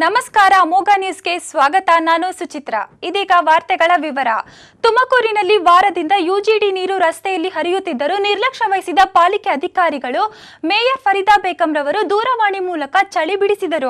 ನಮಸ್ಕಾರ ಅಮೋಘ ನ್ಯೂಸ್ಗೆ ಸ್ವಾಗತ ನಾನು ಸುಚಿತ್ರ ಇದೀಗ ವಾರ್ತೆಗಳ ವಿವರ ತುಮಕೂರಿನಲ್ಲಿ ವಾರದಿಂದ ಯುಜಿಡಿ ನೀರು ರಸ್ತೆಯಲ್ಲಿ ಹರಿಯುತ್ತಿದ್ದರೂ ನಿರ್ಲಕ್ಷ್ಯ ವಹಿಸಿದ ಪಾಲಿಕೆ ಅಧಿಕಾರಿಗಳು ಮೇಯರ್ ಫರೀದಾ ಬೇಗಂ ರವರು ದೂರವಾಣಿ ಮೂಲಕ ಚಳಿ ಬಿಡಿಸಿದರು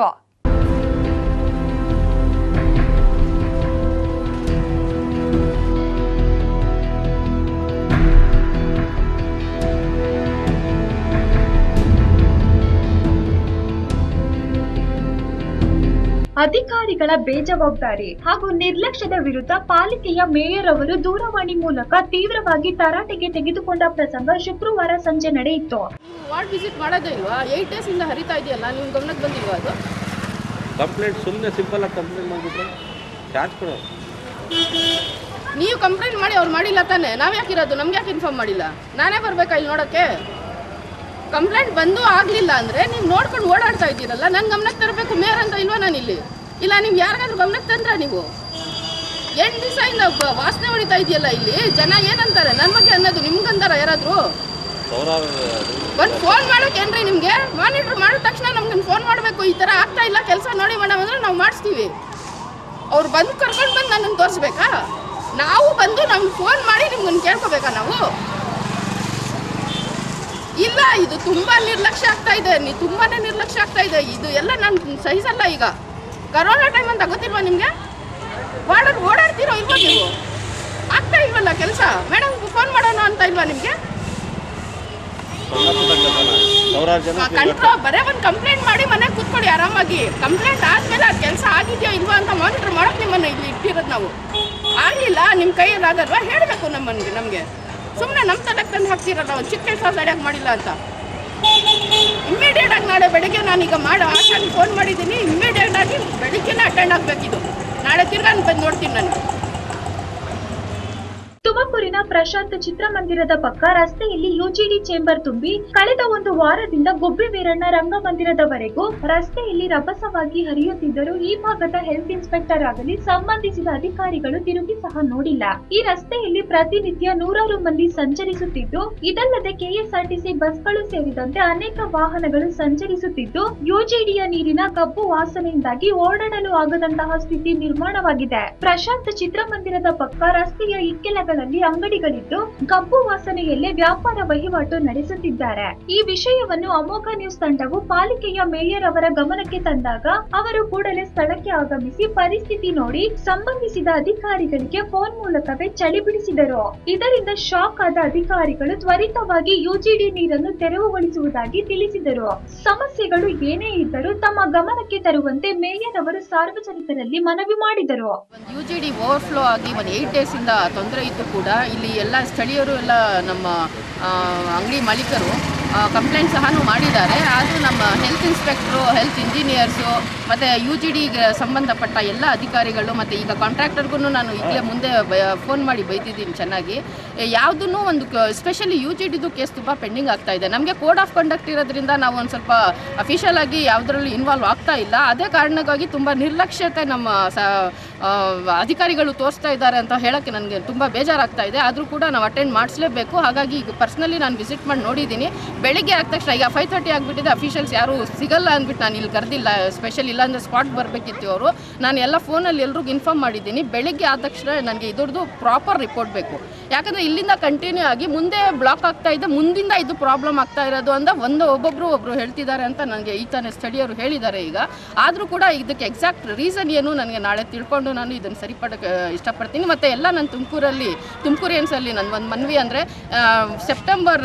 ಅಧಿಕಾರಿಗಳ ಬೇಜವಾಬ್ದಾರಿ ಹಾಗೂ ನಿರ್ಲಕ್ಷ್ಯದ ವಿರುದ್ಧ ಪಾಲಿಕೆಯ ಮೇಯರ್ ಅವರು ದೂರವಾಣಿ ಮೂಲಕ ತೀವ್ರವಾಗಿ ತರಾಟೆಗೆ ತೆಗೆದುಕೊಂಡ ಪ್ರಸಂಗ ಶುಕ್ರವಾರ ಸಂಜೆ ನಡೆಯಿತು ವಾರ್ಡ್ ವಿಸಿಟ್ ಮಾಡೋದೇ ಇಲ್ವಾ ಏಯ್ಟ್ ಡೇಸ್ ಇಂದ ಹರಿತಾ ಇದೆಯಲ್ಲ ನಿಮ್ಮ ಗಮನಕ್ಕೆ ಬಂದಿಲ್ವಾ ಅದು ಕಂಪ್ಲೇಂಟ್ ಸುಮ್ಮನೆ ಸಿಂಪಲ್ ಆಗಿ ಕಂಪ್ಲೇಂಟ್ ಮಾಡಿಬಿಟ್ರೆ ಚಾರ್ಜ್ ಕೊಡೋ ನೀವು ಕಂಪ್ಲೇಂಟ್ ಮಾಡಿ ಅವ್ರು ಮಾಡಿಲ್ಲ ತಾನೆ ನಾವು ಯಾಕಿರೋದು ನಮ್ಗೆ ಯಾಕೆ ಇನ್ಫಾರ್ಮ್ ಮಾಡಿಲ್ಲ ನಾನೇ ಬರ್ಬೇಕಾ ಇಲ್ಲಿ ನೋಡೋಕ್ಕೆ ಕಂಪ್ಲೇಂಟ್ ಬಂದು ಆಗಲಿಲ್ಲ ಅಂದರೆ ನೀವು ನೋಡ್ಕೊಂಡು ಓಡಾಡ್ತಾ ಇದ್ದೀರಲ್ಲ ನನ್ನ ಗಮನಕ್ಕೆ ತರಬೇಕು ಮೇಯರ್ ಅಂತ ಇಲ್ವಾ ನಾನು ಇಲ್ಲಿ ಇಲ್ಲ ನೀವು ಯಾರಿಗಾದ್ರೂ ಗಮನಕ್ಕೆ ತಂದ್ರ ನೀವು ಎಂಟು ದಿವಸ ಇಂದ ಬ- ವಾಸನೆ ಹೊಡಿತಾ ಇದೆಯಲ್ಲ ಇಲ್ಲಿ ಜನ ಏನಂತಾರೆ ನನ್ನ ಬಗ್ಗೆ ಅನ್ನೋದು ನಿಮ್ಗಂತಾರ ಯಾರಾದರೂ ಸಾವಿರಾರು ಒಂದು ಫೋನ್ ಮಾಡೋಕೆ ಏನ್ರಿ ನಿಮಗೆ ಮಾನಿಟ್ರ್ ಮಾಡಿದ ತಕ್ಷಣ ನಮ್ಗೆ ಫೋನ್ ಮಾಡಬೇಕು ಈ ಥರ ಆಗ್ತಾ ಇಲ್ಲ ಕೆಲಸ ನೋಡಿ ಮೇಡಮ್ ಅಂದರೆ ನಾವು ಮಾಡಿಸ್ತೀವಿ ಅವ್ರು ಬಂದು ಕರ್ಕೊಂಡು ಬಂದು ನನ್ನನ್ನು ತೋರಿಸ್ಬೇಕಾ ನಾವು ಬಂದು ನಮ್ಗೆ ಫೋನ್ ಮಾಡಿ ನಿಮ್ಗನ್ನು ಕೇಳ್ಕೊಬೇಕಾ ನಾವು ಇಲ್ಲ ಇದು ತುಂಬ ನಿರ್ಲಕ್ಷ್ಯ ಆಗ್ತಾ ಇದೆ ನೀ ತುಂಬಾ ನಿರ್ಲಕ್ಷ್ಯ ಆಗ್ತಾ ಇದೆ ಇದು ಎಲ್ಲ ನಾನು ಸಹಿಸಲ್ಲ ಈಗ ಕರೋನಾ ಟೈಮ್ ಅಂತ ಗೊತ್ತಿಲ್ವಾ ನಿಮಗೆ ಓಡಾಡ್ ಓಡಾಡ್ತೀರೋ ಇಲ್ವಾ ನೀವು ಆಗ್ತಾ ಇಲ್ವಲ್ಲ ಕೆಲಸ ಮೇಡಮ್ ಫೋನ್ ಮಾಡೋಣ ಅಂತ ಇಲ್ವಾ ನಿಮಗೆ ಸಣ್ಣ ಪುಟ್ಟ ಕೆಲಸನ ಸಾವಿರಾರು ಜನ ಕಂಟ್ರೋಲ್ ಬರೇ ಒಂದು ಕಂಪ್ಲೇಂಟ್ ಮಾಡಿ ಮನೆಗೆ ಕೂತ್ಕೊಳ್ಳಿ ಆರಾಮಾಗಿ ಕಂಪ್ಲೇಂಟ್ ಆದ್ಮೇಲೆ ಅದು ಕೆಲಸ ಆಗಿದೆಯೋ ಇಲ್ವಾ ಅಂತ ಮಾನಿಟರ್ ಮಾಡೋಕೆ ನಿಮ್ಮನ್ನ ಇಲ್ಲಿ ಇಟ್ಟಿರೋದು ನಾವು ಆಗಲಿಲ್ಲ ನಿಮ್ಮ ಕೈಯಲ್ಲಿ ಆಗಲ್ವಾ ಹೇಳಬೇಕು ನಮ್ಮನ್ಗೆ ನಮಗೆ ಸುಮ್ಮನೆ ನಮ್ಮ ತಲೆಗೆ ತಂದು ಹಾಕ್ತಿರಲ್ಲ ಒಂದು ಚಿಕ್ಕ ಕೆಲಸ ಸರಿಯಾಗಿ ಮಾಡಿಲ್ಲ ಅಂತ ಇಮ್ಮಿಡಿಯೇಟ್ ಆಗಿ ನಾಳೆ ಬೆಳಿಗ್ಗೆ ನಾನೀಗ ಮಾಡೋ ಆಶಾಗೆ ಫೋನ್ ಮಾಡಿದ್ದೀನಿ ಇಮ್ಮಿಡಿಯೇಟ್ ಆಗಿ ಬೆಳಿಗ್ಗೆನೇ ಅಟೆಂಡ್ ಆಗಬೇಕಿದು ನಾಳೆ ತಿರ್ಗಾ ಬಂದು ನೋಡ್ತೀನಿ ನಾನು ತುಮಕೂರಿನ ಪ್ರಶಾಂತ್ ಚಿತ್ರಮಂದಿರದ ಪಕ್ಕ ರಸ್ತೆಯಲ್ಲಿ ಯುಜಿಡಿ ಚೇಂಬರ್ ತುಂಬಿ ಕಳೆದ ಒಂದು ವಾರದಿಂದ ಗೊಬ್ಬಿ ವೀರಣ್ಣ ರಂಗಮಂದಿರದವರೆಗೂ ರಸ್ತೆಯಲ್ಲಿ ರಭಸವಾಗಿ ಹರಿಯುತ್ತಿದ್ದರೂ ಈ ಭಾಗದ ಹೆಲ್ತ್ ಇನ್ಸ್ಪೆಕ್ಟರ್ ಆಗಲಿ ಸಂಬಂಧಿಸಿದ ಅಧಿಕಾರಿಗಳು ತಿರುಗಿ ಸಹ ನೋಡಿಲ್ಲ ಈ ರಸ್ತೆಯಲ್ಲಿ ಪ್ರತಿನಿತ್ಯ ನೂರಾರು ಮಂದಿ ಸಂಚರಿಸುತ್ತಿದ್ದು ಇದಲ್ಲದೆ ಕೆಎಸ್ಆರ್ಟಿಸಿ ಬಸ್ಗಳು ಸೇರಿದಂತೆ ಅನೇಕ ವಾಹನಗಳು ಸಂಚರಿಸುತ್ತಿದ್ದು ಯುಜಿಡಿಯ ನೀರಿನ ಕಬ್ಬು ವಾಸನೆಯಿಂದಾಗಿ ಓಡಾಡಲು ಆಗದಂತಹ ಸ್ಥಿತಿ ನಿರ್ಮಾಣವಾಗಿದೆ ಪ್ರಶಾಂತ್ ಚಿತ್ರಮಂದಿರದ ಪಕ್ಕ ರಸ್ತೆಯ ಇಕ್ಕೆಲಗಳಲ್ಲಿ ಅಂಗಡಿಗಳಿದ್ದು ಕಬ್ಬು ವಾಸನೆಯಲ್ಲೇ ವ್ಯಾಪಾರ ವಹಿವಾಟು ನಡೆಸುತ್ತಿದ್ದಾರೆ ಈ ವಿಷಯವನ್ನು ಅಮೋಘ ನ್ಯೂಸ್ ತಂಡವು ಪಾಲಿಕೆಯ ಮೇಯರ್ ಅವರ ಗಮನಕ್ಕೆ ತಂದಾಗ ಅವರು ಕೂಡಲೇ ಸ್ಥಳಕ್ಕೆ ಆಗಮಿಸಿ ಪರಿಸ್ಥಿತಿ ನೋಡಿ ಸಂಬಂಧಿಸಿದ ಅಧಿಕಾರಿಗಳಿಗೆ ಫೋನ್ ಮೂಲಕವೇ ಚಳಿ ಬಿಡಿಸಿದರು ಇದರಿಂದ ಶಾಕ್ ಆದ ಅಧಿಕಾರಿಗಳು ತ್ವರಿತವಾಗಿ ಯುಜಿಡಿ ನೀರನ್ನು ತೆರವುಗೊಳಿಸುವುದಾಗಿ ತಿಳಿಸಿದರು ಸಮಸ್ಯೆಗಳು ಏನೇ ಇದ್ದರೂ ತಮ್ಮ ಗಮನಕ್ಕೆ ತರುವಂತೆ ಮೇಯರ್ ಅವರು ಸಾರ್ವಜನಿಕರಲ್ಲಿ ಮನವಿ ಮಾಡಿದರು ಒಂದು ಯು ಜಿ ಡಿ ಓವರ್ಫ್ಲೋ ಆಗಿ ಒಂದು ಏಯ್ಟ್ ಡೇಸಿಂದ ತೊಂದರೆ ಇದ್ದು ಕೂಡ ಇಲ್ಲಿ ಎಲ್ಲ ಸ್ಥಳೀಯರು ಎಲ್ಲ ನಮ್ಮ ಅಂಗಡಿ ಮಾಲೀಕರು ಕಂಪ್ಲೇಂಟ್ ಸಹ ಮಾಡಿದ್ದಾರೆ ಆದರೂ ನಮ್ಮ ಹೆಲ್ತ್ ಇನ್ಸ್ಪೆಕ್ಟ್ರು ಹೆಲ್ತ್ ಇಂಜಿನಿಯರ್ಸು ಮತ್ತು ಯು ಜಿ ಡಿಗೆ ಸಂಬಂಧಪಟ್ಟ ಎಲ್ಲ ಅಧಿಕಾರಿಗಳು ಮತ್ತು ಈಗ ಕಾಂಟ್ರಾಕ್ಟರ್ಗೂ ನಾನು ಈಗಲೇ ಮುಂದೆ ಫೋನ್ ಮಾಡಿ ಬೈತಿದ್ದೀನಿ ಚೆನ್ನಾಗಿ ಯಾವುದೂ ಒಂದು ಸ್ಪೆಷಲಿ ಯು ಜಿ ಡಿದು ಕೇಸ್ ತುಂಬ ಪೆಂಡಿಂಗ್ ಆಗ್ತಾ ಇದೆ ನಮಗೆ ಕೋಡ್ ಆಫ್ ಕಂಡಕ್ಟ್ ಇರೋದ್ರಿಂದ ನಾವು ಒಂದು ಸ್ವಲ್ಪ ಅಫಿಷಿಯಲ್ ಆಗಿ ಯಾವುದರಲ್ಲೂ ಇನ್ವಾಲ್ವ್ ಆಗ್ತಾ ಇಲ್ಲ ಅದೇ ಕಾರಣಕ್ಕಾಗಿ ತುಂಬ ನಿರ್ಲಕ್ಷ್ಯತೆ ನಮ್ಮ ಸ ಆ, ಅಧಿಕಾರಿಗಳು ತೋರಿಸ್ತಾ ಇದ್ದಾರೆ ಅಂತ ಹೇಳೋಕ್ಕೆ ನನಗೆ ತುಂಬ ಬೇಜಾರಾಗ್ತಾ ಇದೆ ಆದರೂ ಕೂಡ ನಾವು ಅಟೆಂಡ್ ಮಾಡಿಸ್ಲೇಬೇಕು ಹಾಗಾಗಿ ಈಗ ಪರ್ಸ್ನಲಿ ನಾನು ವಿಸಿಟ್ ಮಾಡಿ ನೋಡಿದ್ದೀನಿ ಬೆಳಿಗ್ಗೆ ಆದ ತಕ್ಷಣ ಈಗ ಫೈವ್ ತರ್ಟಿ ಆಗಿಬಿಟ್ಟಿದೆ ಅಫಿಷಿಯಲ್ಸ್ ಯಾರು ಸಿಗಲ್ಲ ಅಂದ್ಬಿಟ್ಟು ನಾನು ಇಲ್ಲಿ ಕರೆದಿಲ್ಲ ಸ್ಪೆಷಲ್ ಇಲ್ಲಾಂದರೆ ಸ್ಪಾಟ್ ಬರಬೇಕಿತ್ತು ಅವರು ನಾನು ಎಲ್ಲ ಫೋನಲ್ಲಿ ಎಲ್ರಿಗೂ ಇನ್ಫಾರ್ಮ್ ಮಾಡಿದ್ದೀನಿ ಬೆಳಿಗ್ಗೆ ಆದ ತಕ್ಷಣ ನನಗೆ ಇದ್ರದ್ದು ಪ್ರಾಪರ್ ರಿಪೋರ್ಟ್ ಬೇಕು ಯಾಕಂದರೆ ಇಲ್ಲಿಂದ ಕಂಟಿನ್ಯೂ ಆಗಿ ಮುಂದೆ ಬ್ಲಾಕ್ ಆಗ್ತಾ ಇದೆ ಮುಂದಿಂದ ಇದು ಪ್ರಾಬ್ಲಮ್ ಆಗ್ತಾ ಇರೋದು ಅಂತ ಒಂದು ಒಬ್ಬೊಬ್ಬರು ಒಬ್ಬರು ಹೇಳ್ತಿದ್ದಾರೆ ಅಂತ ನನಗೆ ಈ ತಾನೇ ಸ್ಥಳೀಯರು ಹೇಳಿದ್ದಾರೆ ಈಗ ಆದರೂ ಕೂಡ ಇದಕ್ಕೆ ಎಕ್ಸಾಕ್ಟ್ ರೀಸನ್ ಏನು ನನಗೆ ನಾಳೆ ತಿಳ್ಕೊಂಡು ನಾನು ಇದನ್ನು ಸರಿಪಡಕ್ಕೆ ಇಷ್ಟಪಡ್ತೀನಿ ಮತ್ತು ಎಲ್ಲ ನಾನು ತುಮಕೂರಲ್ಲಿ ತುಮಕೂರಿಯನ್ಸಲ್ಲಿ ನನ್ನ ಒಂದು ಮನವಿ ಅಂದರೆ September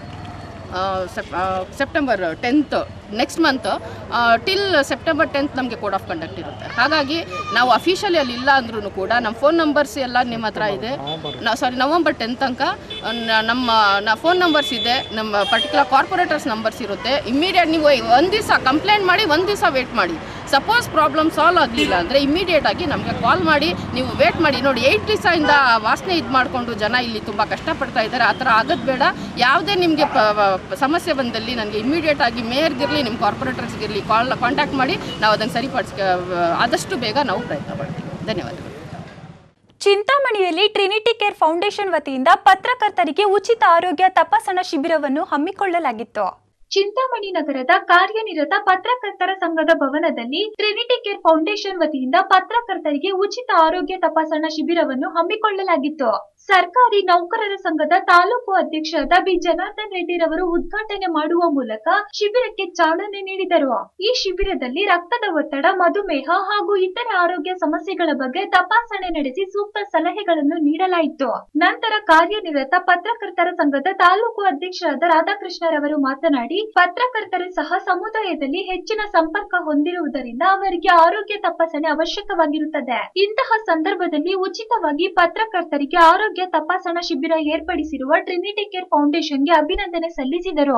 uh, Sep uh, September tenth next month till September tenth ನಮಗೆ ಕೋಡ್ ಆಫ್ ಕಂಡಕ್ಟ್ ಇರುತ್ತೆ ಹಾಗಾಗಿ ನಾವು ಅಫಿಷಿಯಲಿ ಅಲ್ಲಿ ಇಲ್ಲ ಅಂದ್ರೂ ಕೂಡ ನಮ್ಮ ಫೋನ್ ನಂಬರ್ಸ್ ಎಲ್ಲ ನಿಮ್ಮ ಹತ್ರ ಇದೆ ಸಾರಿ ನವಂಬರ್ ಟೆಂತ್ ತನಕ ನ- ನಮ್ಮ ನ ಫೋನ್ ನಂಬರ್ಸ್ ಇದೆ ನಮ್ಮ ಪರ್ಟಿಕ್ಯುಲರ್ ಕಾರ್ಪೊರೇಟರ್ಸ್ ನಂಬರ್ಸ್ ಇರುತ್ತೆ ಇಮ್ಮಿಡಿಯೇಟ್ ನೀವು ಒಂದು ದಿವಸ ಕಂಪ್ಲೇಂಟ್ ಮಾಡಿ ಒಂದು ದಿವಸ ವೇಟ್ ಮಾಡಿ ಸಪೋಸ್ ಪ್ರಾಬ್ಲಮ್ ಸಾಲ್ವ್ ಆಗಲಿಲ್ಲ ಅಂದರೆ ಇಮ್ಮಿಡಿಯೇಟ್ ಆಗಿ ನಮಗೆ ಕಾಲ್ ಮಾಡಿ ನೀವು ವೇಟ್ ಮಾಡಿ ನೋಡಿ ಏಯ್ಟ್ ದಿವಸದಿಂದ ವಾಸನೆ ಇದು ಮಾಡಿಕೊಂಡು ಜನ ಇಲ್ಲಿ ತುಂಬ ಕಷ್ಟಪಡ್ತಾ ಇದ್ದಾರೆ ಆ ಥರ ಆಗೋದು ಬೇಡ ಯಾವುದೇ ನಿಮಗೆ ಸಮಸ್ಯೆ ಬಂದಲ್ಲಿ ನನಗೆ ಇಮ್ಮಿಡಿಯೇಟ್ ಆಗಿ ಮೇಯರ್ಗಿರಲಿ ನಿಮ್ಮ ಕಾರ್ಪೊರೇಟರ್ಸ್ಗಿರಲಿ ಕಾಲ್ ಕಾಂಟ್ಯಾಕ್ಟ್ ಮಾಡಿ ನಾವು ಅದನ್ನು ಸರಿಪಡಿಸ್ಕ ಆದಷ್ಟು ಬೇಗ ನಾವು ಪ್ರಯತ್ನ ಪಡ್ತೀವಿ ಧನ್ಯವಾದಗಳು ಚಿಂತಾಮಣಿಯಲ್ಲಿ ಟ್ರಿನಿಟಿ ಕೇರ್ ಫೌಂಡೇಶನ್ ವತಿಯಿಂದ ಪತ್ರಕರ್ತರಿಗೆ ಉಚಿತ ಆರೋಗ್ಯ ತಪಾಸಣಾ ಶಿಬಿರವನ್ನು ಹಮ್ಮಿಕೊಳ್ಳಲಾಗಿತ್ತು ಚಿಂತಾಮಣಿ ನಗರದ ಕಾರ್ಯನಿರತ ಪತ್ರಕರ್ತರ ಸಂಘದ ಭವನದಲ್ಲಿ ಟ್ರಿನಿಟಿ ಕೇರ್ ಫೌಂಡೇಶನ್ ವತಿಯಿಂದ ಪತ್ರಕರ್ತರಿಗೆ ಉಚಿತ ಆರೋಗ್ಯ ತಪಾಸಣಾ ಶಿಬಿರವನ್ನು ಹಮ್ಮಿಕೊಳ್ಳಲಾಗಿತ್ತು ಸರ್ಕಾರಿ ನೌಕರರ ಸಂಘದ ತಾಲೂಕು ಅಧ್ಯಕ್ಷರಾದ ಬಿ ಜನಾರ್ದನ್ ರೆಡ್ಡಿರವರು ಉದ್ಘಾಟನೆ ಮಾಡುವ ಮೂಲಕ ಶಿಬಿರಕ್ಕೆ ಚಾಲನೆ ನೀಡಿದರು ಈ ಶಿಬಿರದಲ್ಲಿ ರಕ್ತದ ಒತ್ತಡ ಮಧುಮೇಹ ಹಾಗೂ ಇತರೆ ಆರೋಗ್ಯ ಸಮಸ್ಯೆಗಳ ಬಗ್ಗೆ ತಪಾಸಣೆ ನಡೆಸಿ ಸೂಕ್ತ ಸಲಹೆಗಳನ್ನು ನೀಡಲಾಯಿತು ನಂತರ ಕಾರ್ಯನಿರತ ಪತ್ರಕರ್ತರ ಸಂಘದ ತಾಲೂಕು ಅಧ್ಯಕ್ಷರಾದ ರಾಧಾಕೃಷ್ಣರವರು ಮಾತನಾಡಿ ಪತ್ರಕರ್ತರು ಸಹ ಸಮುದಾಯದಲ್ಲಿ ಹೆಚ್ಚಿನ ಸಂಪರ್ಕ ಹೊಂದಿರುವುದರಿಂದ ಅವರಿಗೆ ಆರೋಗ್ಯ ತಪಾಸಣೆ ಅವಶ್ಯಕವಾಗಿರುತ್ತದೆ ಇಂತಹ ಸಂದರ್ಭದಲ್ಲಿ ಉಚಿತವಾಗಿ ಪತ್ರಕರ್ತರಿಗೆ ಆರೋಗ್ಯ ತಪಾಸಣಾ ಶಿಬಿರ ಏರ್ಪಡಿಸಿರುವ ಟ್ರಿನಿಟಿ ಕೇರ್ ಫೌಂಡೇಶನ್ಗೆ ಅಭಿನಂದನೆ ಸಲ್ಲಿಸಿದರು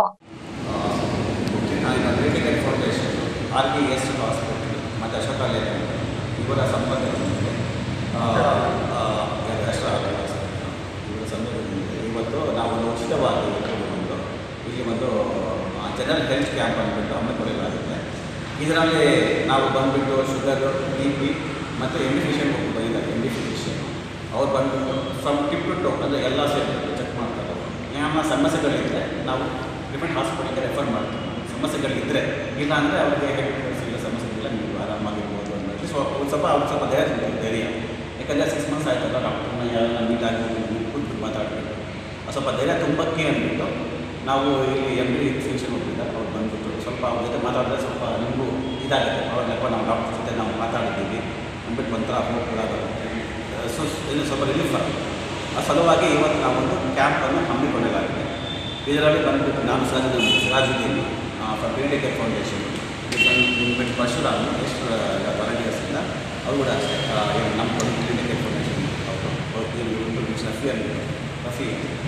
ನಾನು critical foundation R K S hospital ಮತ್ತು ಅಶೋಕಾಲಯ ಇವರ ಸಂಬಂಧದೊಂದಿಗೆ ಆ, ಆ, ರಾಷ್ಟ್ರ ಆರೋಗ್ಯ ಸಂಸ್ಥೆ, ಇವರ ಸಂಬಂಧದೊಂದಿಗೆ ಇವತ್ತು ನಾವು ಒಂದು ಉಚಿತವಾಗಿ ಇವತ್ತು ಒಂದು ಇಲ್ಲಿ ಒಂದು ಜನರಲ್ ಹೆಲ್ತ್ ಕ್ಯಾಂಪ್ ಅಂದ್ಬಿಟ್ಟು ಹಮ್ಮಿಕೊಳ್ಳಲಾಗುತ್ತೆ ಇದರಲ್ಲಿ ನಾವು ಬಂದುಬಿಟ್ಟು ಶುಗರು ಬಿ ಪಿ ಮತ್ತು ಎಮ್ ಡಿ ಫಿಷನ್ ಬಂದಿದ್ದಾರೆ ಎಮ್ ಡಿ ಫಿಷನ್ ಅವ್ರು ಬಂದುಬಿಟ್ಟು ಫ್ರಮ್ ಟಿಪ್ ಟು ಟು ಅಂದರೆ ಎಲ್ಲ ಸೇರಿಬಿಟ್ಟು ಚೆಕ್ ಮಾಡ್ತಾರೆ ನಮ್ಮ ಸಮಸ್ಯೆಗಳಿದ್ದರೆ ನಾವು ಡಿಫ್ರೆಂಟ್ ಹಾಸ್ಪಿಟಲ್ಗೆ ರೆಫರ್ ಮಾಡ್ತೀವಿ ಸಮಸ್ಯೆಗಳಿದ್ದರೆ ಇಲ್ಲ ಅಂದರೆ ಅವ್ರಿಗೆ ಹೆಲ್ತ್ ಸಮಸ್ಯೆಗಳಿಲ್ಲ ನೀವು ಆರಾಮಾಗಿರ್ಬೋದು ಅನ್ನೋದು ಸೊ ಒಂದು ಸ್ವಲ್ಪ ಅವ್ರಿಗೆ ಸ್ವಲ್ಪ ಧೈರ್ಯ ಧೈರ್ಯ ಯಾಕಂದರೆ ಸಿಕ್ಸ್ ಮಂತ್ಸ್ ಆಯ್ತಲ್ಲ ಡಾಕ್ಟರ್ನ ಯಾರನ್ನ ಮೀಟ್ ಆಗಿ ಕೂತ್ಬಿಟ್ಟು ಮಾತಾಡಬೇಕು ಸ್ವಲ್ಪ ಧೈರ್ಯ ತುಂಬಕ್ಕೆ ಅಂದ್ಬಿಟ್ಟು ನಾವು ಇಲ್ಲಿ ಎಮ್ ಡಿ ಫಿಷನ್ ಹೋಗಿದ್ದಾರೆ ಅವ್ರು ಬಂದ್ಬಿಟ್ಟು ಸ್ವಲ್ಪ ಅವ್ರ ಜೊತೆ ಮಾತಾಡಿದ್ರೆ ಸ್ವಲ್ಪ ನಿಮಗೂ ಇದಾಗುತ್ತೆ ಅವಾಗಪ್ಪ ನಾವು ಡಾಕ್ಟರ್ ಜೊತೆ ನಾವು ಮಾತಾಡಿದ್ದೀವಿ ಅಂದ್ಬಿಟ್ಟು ಒಂಥರ ಹೋಪ್ ಕೂಡ ಬರುತ್ತೆ ಸೊ ಇನ್ನು ಸ್ವಲ್ಪ ರಿಲೀಫ್ ಆಗುತ್ತೆ ಆ ಸಲುವಾಗಿ ಇವತ್ತು ನಾವೊಂದು ಕ್ಯಾಂಪನ್ನು ಹಮ್ಮಿಕೊಳ್ಳಲಾಗಿದೆ ಇದರಲ್ಲಿ ಬಂದುಬಿಟ್ಟು ನಾನು ಸಹ ಸಿರಾಜುದ್ದೀನ್ ಫ್ರಮ್ ಕೇರ್ ಫೌಂಡೇಶನ್ ಬಂದ್ಬಿಟ್ಟು ಪರಶುರಾಮ್ ಎಷ್ಟು ವಾಲಂಟಿಯರ್ಸಿಂದ ಅವರು ಕೂಡ ಅಷ್ಟೇ ಆ, ಏನು ನಮ್ಮ ಕೇರ್ ಫೌಂಡೇಶನ್ ಅವರು ಅವರು ಶಫಿ ಅಂತ ರಫಿ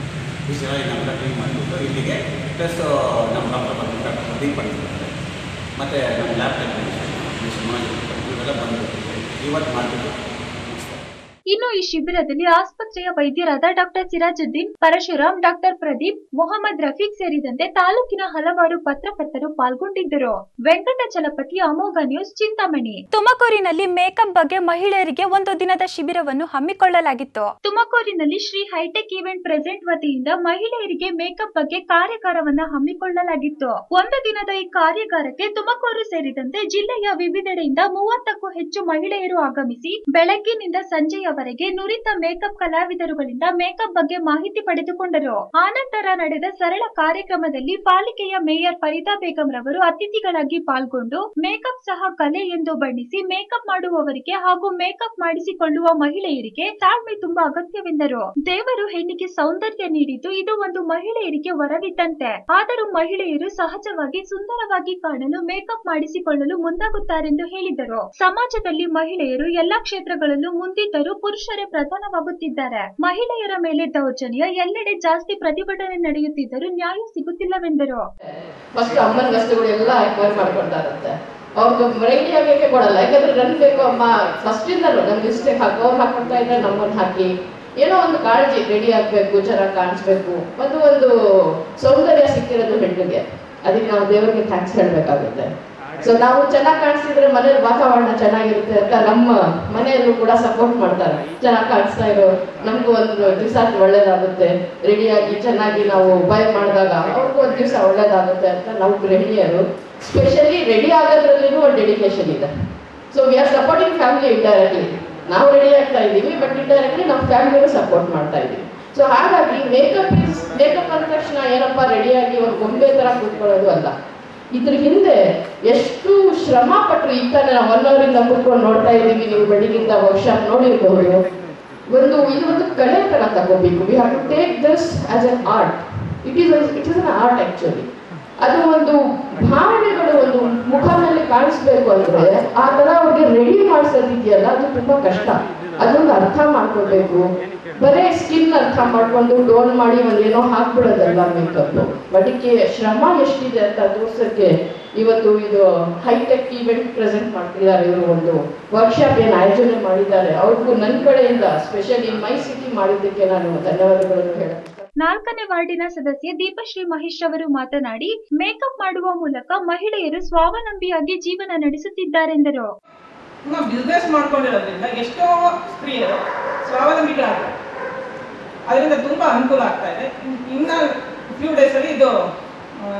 ಈ ಜನ ನಮ್ಮೆಲ್ಲ ಟೀಮ್ ಮಾಡಿಬಿಟ್ಟು ಇಲ್ಲಿಗೆ ಪ್ಲಸ್ ನಮ್ಮ ಡಾಕ್ಟರ್ ಬಂದ್ಬಿಟ್ಟು ಡಾಕ್ಟರ್ ಪ್ರದೀಪ್ ಬಂದಿರ್ತಾರೆ ಮತ್ತು ನಮ್ಮ ಲ್ಯಾಬ್ ಟೆಕ್ನಿಷಿಯನ್ ಇವೆಲ್ಲ ಬಂದ್ಬಿಟ್ಟು ಇವತ್ತು ಮಾಡಿಬಿಟ್ಟು ಮುಗಿಸ್ತಾರೆ ಇನ್ನು ಈ ಶಿಬಿರದಲ್ಲಿ ಆಸ್ಪತ್ರೆಯ ವೈದ್ಯರಾದ ಡಾಕ್ಟರ್ ಸಿರಾಜುದ್ದೀನ್ ಪರಶುರಾಮ್ ಡಾಕ್ಟರ್ ಪ್ರದೀಪ್ ಮೊಹಮ್ಮದ್ ರಫೀಕ್ ಸೇರಿದಂತೆ ತಾಲೂಕಿನ ಹಲವಾರು ಪತ್ರಕರ್ತರು ಪಾಲ್ಗೊಂಡಿದ್ದರು ವೆಂಕಟಚಲಪತಿ ಅಮೋಘ ನ್ಯೂಸ್ ಚಿಂತಾಮಣಿ ತುಮಕೂರಿನಲ್ಲಿ ಮೇಕಪ್ ಬಗ್ಗೆ ಮಹಿಳೆಯರಿಗೆ ಒಂದು ದಿನದ ಶಿಬಿರವನ್ನು ಹಮ್ಮಿಕೊಳ್ಳಲಾಗಿತ್ತು ತುಮಕೂರಿನಲ್ಲಿ ಶ್ರೀ ಹೈಟೆಕ್ ಇವೆಂಟ್ ಪ್ರೆಸೆಂಟ್ ವತಿಯಿಂದ ಮಹಿಳೆಯರಿಗೆ ಮೇಕಪ್ ಬಗ್ಗೆ ಕಾರ್ಯಾಗಾರವನ್ನ ಹಮ್ಮಿಕೊಳ್ಳಲಾಗಿತ್ತು ಒಂದು ದಿನದ ಈ ಕಾರ್ಯಾಗಾರಕ್ಕೆ ತುಮಕೂರು ಸೇರಿದಂತೆ ಜಿಲ್ಲೆಯ ವಿವಿಧೆಡೆಯಿಂದ ಮೂವತ್ತಕ್ಕೂ ಹೆಚ್ಚು ಮಹಿಳೆಯರು ಆಗಮಿಸಿ ಬೆಳಗ್ಗಿನಿಂದ ಸಂಜೆಯವರೆಗೆ ನುರಿತ ಮೇಕಪ್ ಕಲಾವಿದರುಗಳಿಂದ ಮೇಕಪ್ ಬಗ್ಗೆ ಮಾಹಿತಿ ಪಡೆದುಕೊಂಡರು ಆನಂತರ ನಡೆದ ಸರಳ ಕಾರ್ಯಕ್ರಮದಲ್ಲಿ ಪಾಲಿಕೆಯ ಮೇಯರ್ ಫರೀದಾ ಬೇಗಂ ರವರು ಅತಿಥಿಗಳಾಗಿ ಪಾಲ್ಗೊಂಡು ಮೇಕಪ್ ಸಹ ಕಲೆ ಎಂದು ಬಣ್ಣಿಸಿ ಮೇಕಪ್ ಮಾಡುವವರಿಗೆ ಹಾಗೂ ಮೇಕಪ್ ಮಾಡಿಸಿಕೊಳ್ಳುವ ಮಹಿಳೆಯರಿಗೆ ತಾಳ್ಮೆ ತುಂಬಾ ಅಗತ್ಯವೆಂದರು ದೇವರು ಹೆಣ್ಣಿಗೆ ಸೌಂದರ್ಯ ನೀಡಿದ್ದು ಇದು ಒಂದು ಮಹಿಳೆಯರಿಗೆ ವರವಿದ್ದಂತೆ ಆದರೂ ಮಹಿಳೆಯರು ಸಹಜವಾಗಿ ಸುಂದರವಾಗಿ ಕಾಣಲು ಮೇಕಪ್ ಮಾಡಿಸಿಕೊಳ್ಳಲು ಮುಂದಾಗುತ್ತಾರೆಂದು ಹೇಳಿದರು ಸಮಾಜದಲ್ಲಿ ಮಹಿಳೆಯರು ಎಲ್ಲಾ ಕ್ಷೇತ್ರಗಳಲ್ಲೂ ಮುಂದಿದ್ದರೂ ಪುರುಷರೇ ಪ್ರಧಾನವಾಗುತ್ತಿದ್ದಾರೆ ಮಹಿಳೆಯರ ಮೇಲೆ ದೌರ್ಜನ್ಯ ಎಲ್ಲೆಡೆ ಜಾಸ್ತಿ ಪ್ರತಿಭಟನೆ ನಡೆಯುತ್ತಿದ್ದರೂ ನ್ಯಾಯ ಸಿಗುತ್ತಿಲ್ಲವೆಂದರು ಫಸ್ಟ್ ಅಮ್ಮನ ವಸ್ತುಗಳು ಎಲ್ಲ ಎಕ್ವೈರ್ ಮಾಡ್ಕೊಳ್ತಾ ಇರುತ್ತೆ ಅವ್ರಿಗೆ ರೆಡಿ ಆಗಕ್ಕೆ ಕೊಡಲ್ಲ ಯಾಕಂದ್ರೆ ನನ್ ಬೇಕು ಅಮ್ಮ ಫಸ್ಟ್ ಇಂದಲೂ ನಮ್ಗೆ ಇಷ್ಟೇ ಹಾಕಿ ಅವ್ರು ಹಾಕೊಳ್ತಾ ಇದ್ರೆ ನಮ್ಮನ್ನ ಹಾಕಿ ಏನೋ ಒಂದು ಕಾಳಜಿ ರೆಡಿ ಆಗ್ಬೇಕು ಚೆನ್ನಾಗಿ ಕಾಣಿಸ್ಬೇಕು ಒಂದು ಒಂದು ಸೌಂದರ್ಯ ಸಿಕ್ಕಿರೋದು ಹೆಣ್ಣಿಗೆ ಅದಕ್ಕೆ ನಾವು ದೇವರಿಗೆ ಥ್ಯಾಂಕ್ಸ್ ಹೇಳ್ಬೇಕಾಗುತ್ತೆ ಸೊ ನಾವು ಚೆನ್ನಾಗಿ ಕಾಣಿಸ್ತಿದ್ರೆ ಮನೇಲಿ ವಾತಾವರಣ ಚೆನ್ನಾಗಿರುತ್ತೆ ಅಂತ ನಮ್ಮ ಮನೆಯಲ್ಲೂ ಕೂಡ ಸಪೋರ್ಟ್ ಮಾಡ್ತಾರೆ ಚೆನ್ನಾಗಿ ಕಾಣಿಸ್ತಾ ಇರೋ ನಮಗೂ ಒಂದು ದಿವಸ ಒಳ್ಳೇದಾಗುತ್ತೆ ರೆಡಿಯಾಗಿ ಚೆನ್ನಾಗಿ ನಾವು ಉಪಾಯ ಮಾಡಿದಾಗ ಅವ್ರಿಗೂ ಒಂದು ದಿವಸ ಒಳ್ಳೇದಾಗುತ್ತೆ ಅಂತ ನಾವು ಗೃಹಿಣಿಯರು ಸ್ಪೆಷಲಿ ರೆಡಿ ಆಗೋದ್ರಲ್ಲಿನೂ ಒಂದು ಡೆಡಿಕೇಶನ್ ಇದೆ so we are supporting family indirectly ನಾವು ರೆಡಿ ಆಗ್ತಾ ಇದ್ದೀವಿ ಬಟ್ ಇಂಡೈರೆಕ್ಟ್ಲಿ ನಮ್ಮ ಫ್ಯಾಮಿಲಿನೂ ಸಪೋರ್ಟ್ ಮಾಡ್ತಾ ಇದ್ದೀವಿ ಸೊ ಹಾಗಾಗಿ ಮೇಕಪ್ ಇಸ್ ಮೇಕಪ್ ಅಂದ ತಕ್ಷಣ ಏನಪ್ಪ ರೆಡಿಯಾಗಿ ಒಂದು ಗೊಂಬೆ ಥರ ಕೂತ್ಕೊಳ್ಳೋದು ಅಲ್ಲ ಇದ್ರ ಹಿಂದೆ ಎಷ್ಟು ಶ್ರಮ ಪಟ್ಟರು ಈಗ ತಾನೇ ನಾವು ಒನ್ ಅವರಿಂದ ಕೂತ್ಕೊಂಡು ನೋಡ್ತಾ ಇದ್ದೀವಿ ನೀವು ಬೆಳಿಗ್ಗಿಂದ ವರ್ಕ್ಶಾಪ್ ನೋಡಿರ್ಬಹುದು ಒಂದು ಇದು ಒಂದು ಕಲೆ ತರ ತಗೋಬೇಕು we have to take this as an art it is it is an art actually ಅದು ಒಂದು ಭಾವನೆಗಳು ಒಂದು ಮುಖದಲ್ಲಿ ಕಾಣಿಸ್ಬೇಕು ಅಂದ್ರೆ ಆ ತರ ಅವ್ರಿಗೆ ರೆಡಿ ಮಾಡಿಸೋದಿದೆಯಲ್ಲ ಅದು ತುಂಬಾ ಕಷ್ಟ ಅದೊಂದು ಅರ್ಥ ಮಾಡ್ಕೊಳ್ಬೇಕು ಬರೇ ಸ್ಕಿನ್ ಅರ್ಥ ಮಾಡ್ಕೊಂಡು ಡೋನ್ ಮಾಡಿ ಒಂದೇನೋ ಹಾಕ್ಬಿಡೋದಲ್ಲ ಮೇಕಪ್ ಅದಕ್ಕೆ ಶ್ರಮ ಎಷ್ಟಿದೆ ಅಂತ ತೋರ್ಸಕ್ಕೆ ಇವತ್ತು ಇದು ಹೈಟೆಕ್ ಇವೆಂಟ್ ಪ್ರೆಸೆಂಟ್ ಮಾಡ್ತಿದ್ದಾರೆ ಇವರು ಒಂದು ವರ್ಕ್ಶಾಪ್ ಏನು ಆಯೋಜನೆ ಮಾಡಿದ್ದಾರೆ ಅವ್ರಿಗೂ ನನ್ನ ಕಡೆಯಿಂದ ಸ್ಪೆಷಲಿ ಮೈ ಸಿಟಿ ಮಾಡಿದ್ದಕ್ಕೆ ನಾನು ಧನ್ಯವಾದಗಳನ್ನು ಹೇಳುತ್ತೇನೆ ನಾಲ್ಕನೇ ವಾರ್ಡಿನ ಸದಸ್ಯೆ ದೀಪಶ್ರೀ ಮಹೇಶ್ ಅವರು ಮಾತನಾಡಿ ಮೇಕಪ್ ಮಾಡುವ ಮೂಲಕ ಮಹಿಳೆಯರು ಸ್ವಾವಲಂಬಿಯಾಗಿ ಜೀವನ ನಡೆಸುತ್ತಿದ್ದಾರೆಂದರು ನಾವು ಬಿಸ್ನೆಸ್ ಮಾಡ್ಕೊಂಡಿರೋದ್ರಿಂದ ಎಷ್ಟೋ ಸ್ತ್ರೀಯರು ಸ್ವಾವಲಂಬಿಗಳಾಗ್ತಾರೆ ಅದರಿಂದ ತುಂಬ ಅನುಕೂಲ ಆಗ್ತಾ ಇದೆ ಇನ್ನು ಫ್ಯೂ ಡೇಸಲ್ಲಿ ಇದು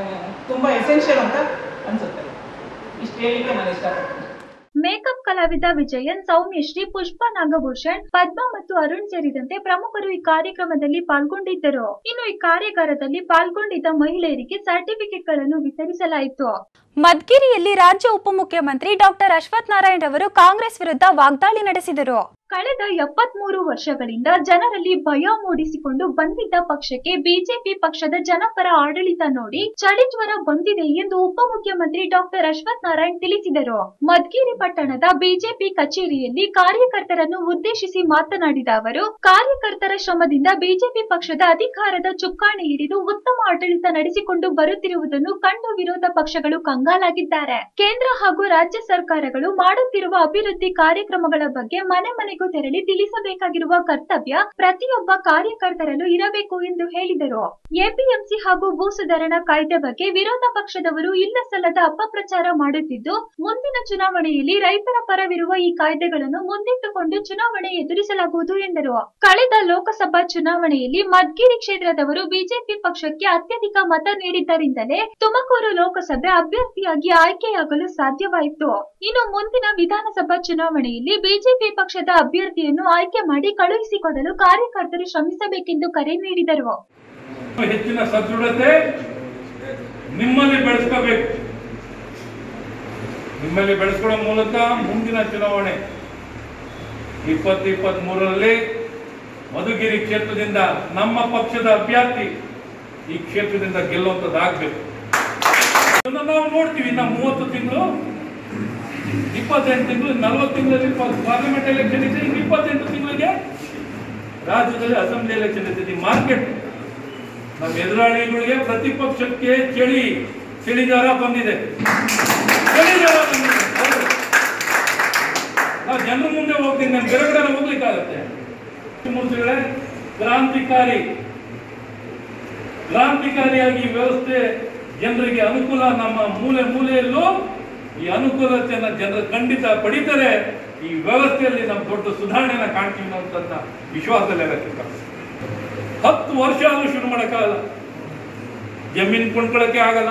ತುಂಬ ಎಸೆನ್ಷಿಯಲ್ ಅಂತ ಅನ್ಸುತ್ತೆ ಇಷ್ಟು ಹೇಳಿಕ್ಕೆ ನಾನು ಇಷ್ಟಪಡ್ತೀನಿ ಮೇಕಪ್ ಕಲಾವಿದ ವಿಜಯನ್ ಸೌಮ್ಯಶ್ರೀ ಪುಷ್ಪ ನಾಗಭೂಷಣ್ ಪದ್ಮ ಮತ್ತು ಅರುಣ್ ಸೇರಿದಂತೆ ಪ್ರಮುಖರು ಈ ಕಾರ್ಯಕ್ರಮದಲ್ಲಿ ಪಾಲ್ಗೊಂಡಿದ್ದರು ಇನ್ನು ಈ ಕಾರ್ಯಾಗಾರದಲ್ಲಿ ಪಾಲ್ಗೊಂಡಿದ್ದ ಮಹಿಳೆಯರಿಗೆ ಸರ್ಟಿಫಿಕೇಟ್ ಗಳನ್ನು ವಿತರಿಸಲಾಯಿತು ಮದ್ಗಿರಿಯಲ್ಲಿ ರಾಜ್ಯ ಉಪಮುಖ್ಯಮಂತ್ರಿ ಡಾಕ್ಟರ್ ಅಶ್ವಥ್ ನಾರಾಯಣ್ ಅವರು ಕಾಂಗ್ರೆಸ್ ವಿರುದ್ಧ ವಾಗ್ದಾಳಿ ನಡೆಸಿದರು ಕಳೆದ ಎಪ್ಪತ್ಮೂರು ವರ್ಷಗಳಿಂದ ಜನರಲ್ಲಿ ಭಯ ಮೂಡಿಸಿಕೊಂಡು ಬಂದಿದ್ದ ಪಕ್ಷಕ್ಕೆ ಬಿಜೆಪಿ ಪಕ್ಷದ ಜನಪರ ಆಡಳಿತ ನೋಡಿ ಚಳಿ ಜ್ವರ ಬಂದಿದೆ ಎಂದು ಉಪಮುಖ್ಯಮಂತ್ರಿ ಡಾಕ್ಟರ್ ಅಶ್ವಥ್ ನಾರಾಯಣ್ ತಿಳಿಸಿದರು ಮದ್ಗಿರಿ ಪಟ್ಟಣದ ಬಿಜೆಪಿ ಕಚೇರಿಯಲ್ಲಿ ಕಾರ್ಯಕರ್ತರನ್ನು ಉದ್ದೇಶಿಸಿ ಮಾತನಾಡಿದ ಅವರು ಕಾರ್ಯಕರ್ತರ ಶ್ರಮದಿಂದ ಬಿಜೆಪಿ ಪಕ್ಷದ ಅಧಿಕಾರದ ಚುಕ್ಕಾಣಿ ಹಿಡಿದು ಉತ್ತಮ ಆಡಳಿತ ನಡೆಸಿಕೊಂಡು ಬರುತ್ತಿರುವುದನ್ನು ಕಂಡು ವಿರೋಧ ಪಕ್ಷಗಳು ಕಂಗಾಲಾಗಿದ್ದಾರೆ ಕೇಂದ್ರ ಹಾಗೂ ರಾಜ್ಯ ಸರ್ಕಾರಗಳು ಮಾಡುತ್ತಿರುವ ಅಭಿವೃದ್ಧಿ ಕಾರ್ಯಕ್ರಮಗಳ ಬಗ್ಗೆ ಮನೆ ಮನೆಗೂ ತೆರಳಿ ತಿಳಿಸಬೇಕಾಗಿರುವ ಕರ್ತವ್ಯ ಪ್ರತಿಯೊಬ್ಬ ಕಾರ್ಯಕರ್ತರಲ್ಲೂ ಇರಬೇಕು ಎಂದು ಹೇಳಿದರು ಎಪಿಎಂಸಿ ಹಾಗೂ ಭೂ ಸುಧಾರಣಾ ಕಾಯ್ದೆ ಬಗ್ಗೆ ವಿರೋಧ ಪಕ್ಷದವರು ಇಲ್ಲ ಸಲ್ಲದ ಅಪಪ್ರಚಾರ ಮಾಡುತ್ತಿದ್ದು ಮುಂದಿನ ಚುನಾವಣೆಯಲ್ಲಿ ರೈತರ ಪರವಿರುವ ಈ ಕಾಯ್ದೆಗಳನ್ನು ಮುಂದಿಟ್ಟುಕೊಂಡು ಚುನಾವಣೆ ಎದುರಿಸಲಾಗುವುದು ಎಂದರು ಕಳೆದ ಲೋಕಸಭಾ ಚುನಾವಣೆಯಲ್ಲಿ ಮದ್ಗಿರಿ ಕ್ಷೇತ್ರದವರು ಬಿಜೆಪಿ ಪಕ್ಷಕ್ಕೆ ಅತ್ಯಧಿಕ ಮತ ನೀಡಿದ್ದರಿಂದಲೇ ತುಮಕೂರು ಲೋಕಸಭೆ ಅಭ್ಯರ್ಥಿಯಾಗಿ ಆಯ್ಕೆಯಾಗಲು ಸಾಧ್ಯವಾಯಿತು ಇನ್ನು ಮುಂದಿನ ವಿಧಾನಸಭಾ ಚುನಾವಣೆಯಲ್ಲಿ ಬಿಜೆಪಿ ಪಕ್ಷದ ಅಭ್ಯರ್ಥಿಯನ್ನು ಆಯ್ಕೆ ಮಾಡಿ ಕಳುಹಿಸಿಕೊಡಲು ಕಾರ್ಯಕರ್ತರು ಶ್ರಮಿಸಬೇಕೆಂದು ಕರೆ ನೀಡಿದರು ಹೆಚ್ಚಿನ ಸದೃಢತೆ ನಿಮ್ಮಲ್ಲಿ ಬೆಳೆಸ್ಕೋಬೇಕು ನಿಮ್ಮಲ್ಲಿ ಬೆಳೆಸ್ಕೊಳ್ಳೋ ಮೂಲಕ ಮುಂದಿನ ಚುನಾವಣೆ ಇಪ್ಪತ್ತು ಇಪ್ಪತ್ತ್ ಮೂರರಲ್ಲಿ ಮಧುಗಿರಿ ಕ್ಷೇತ್ರದಿಂದ ನಮ್ಮ ಪಕ್ಷದ ಅಭ್ಯರ್ಥಿ ಈ ಕ್ಷೇತ್ರದಿಂದ ಗೆಲ್ಲುವಂಥದ್ದಾಗಬೇಕು ಇದನ್ನ ನಾವು ನೋಡ್ತೀವಿ ಇನ್ನ ಮೂವತ್ತು ತಿಂಗಳು ಇಪ್ಪತ್ತೆಂಟು ತಿಂಗಳು ನಲವತ್ತು ತಿಂಗಳಲ್ಲಿ ಪಾರ್ಲಿಮೆಂಟ್ ಎಲೆಕ್ಷನ್ ಇದೆ ಇನ್ನು ಇಪ್ಪತ್ತೆಂಟು ತಿಂಗಳಿಗೆ ರಾಜ್ಯದಲ್ಲಿ ಅಸೆಂಬ್ಲಿ ಎಲೆಕ್ಷನ್ ಇದೆ ಮಾರ್ಕೆಟ್ ನಮ್ಮ ಎದುರಾಳಿಗಳಿಗೆ ಪ್ರತಿಪಕ್ಷಕ್ಕೆ ಚಳಿ ಚಳಿಗಾರ ಬಂದಿದೆ ಚಳಿಗಾರ ಬಂದಿದೆ ಹೌದು. ನಾವು ಜನರ ಮುಂದೆ ಹೋಗ್ತೀನಿ ನಾನು ಬೆರಗಡೆ ಹೋಗ್ಲಿಕ್ಕಾಗತ್ತೆ ಮೂರ್ತಿಗಳೇ ಕ್ರಾಂತಿಕಾರಿ ಕ್ರಾಂತಿಕಾರಿಯಾಗಿ ಈ ವ್ಯವಸ್ಥೆ ಜನರಿಗೆ ಅನುಕೂಲ ನಮ್ಮ ಮೂಲೆ ಮೂಲೆಯಲ್ಲೂ ಈ ಅನುಕೂಲತೆಯನ್ನು ಜನರು ಖಂಡಿತ ಪಡಿತಾರೆ ಈ ವ್ಯವಸ್ಥೆಯಲ್ಲಿ ನಾವು ದೊಡ್ಡ ಸುಧಾರಣೆನ ಕಾಣ್ತೀವಿ ಅನ್ನೋಂಥ ವಿಶ್ವಾಸದಲ್ಲಿ ಇರಕ್ಕೆ ಹತ್ತು ವರ್ಷ ಆದ್ರೂ ಶುರು ಮಾಡೋಕ್ಕಾಗಲ್ಲ ಜಮೀನು ಕೊಂಡ್ಕೊಳ್ಳೋಕೆ ಆಗಲ್ಲ